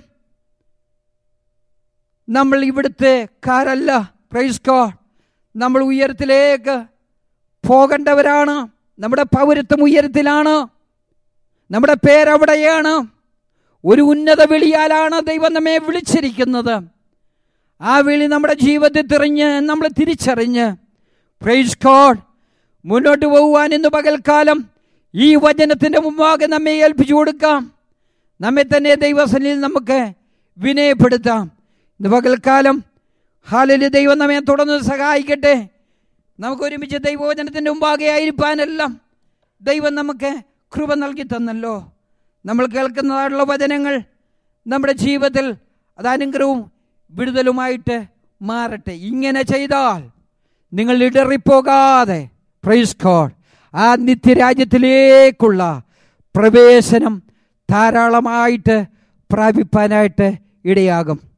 നമ്മൾ ഇവിടുത്തെ കാരല്ല പ്രൈസ് ഗോഡ് നമ്മൾ ഉയരത്തിലേക്ക് പോകേണ്ടവരാണ് നമ്മുടെ പൗരത്വം ഉയരത്തിലാണ് നമ്മുടെ പേരവിടെയാണ് ഒരു ഉന്നത വിളിയാലാണ് ദൈവം നമ്മെ വിളിച്ചിരിക്കുന്നത് ആ വിളി നമ്മുടെ ജീവിതത്തിൽ തിരിഞ്ഞ് നമ്മൾ തിരിച്ചറിഞ്ഞ് പ്രൈസ് ഗോഡ് മുന്നോട്ട് പോകുവാൻ ഇന്ന് പകൽക്കാലം ഈ വചനത്തിൻ്റെ മുമ്പാകെ നമ്മെ ഏൽപ്പിച്ചു കൊടുക്കാം നമ്മെ തന്നെ ദൈവസനിൽ നമുക്ക് വിനയപ്പെടുത്താം ഇന്ന് പകൽക്കാലം ഹാലിൽ ദൈവം നമ്മെ തുടർന്ന് സഹായിക്കട്ടെ നമുക്ക് ഒരുമിച്ച് ദൈവവചനത്തിൻ്റെ മുമ്പാകെ ആയിരിക്കാനെല്ലാം ദൈവം നമുക്ക് കൃപ നൽകി തന്നല്ലോ നമ്മൾ കേൾക്കുന്നതായിട്ടുള്ള വചനങ്ങൾ നമ്മുടെ ജീവിതത്തിൽ അത് അനുഗ്രഹവും വിടുതലുമായിട്ട് മാറട്ടെ ഇങ്ങനെ ചെയ്താൽ നിങ്ങൾ ഇടറിപ്പോകാതെ പ്രൈസ് ഗോഡ് ആ നിത്യരാജ്യത്തിലേക്കുള്ള പ്രവേശനം ധാരാളമായിട്ട് പ്രാപിപ്പാനായിട്ട് ഇടയാകും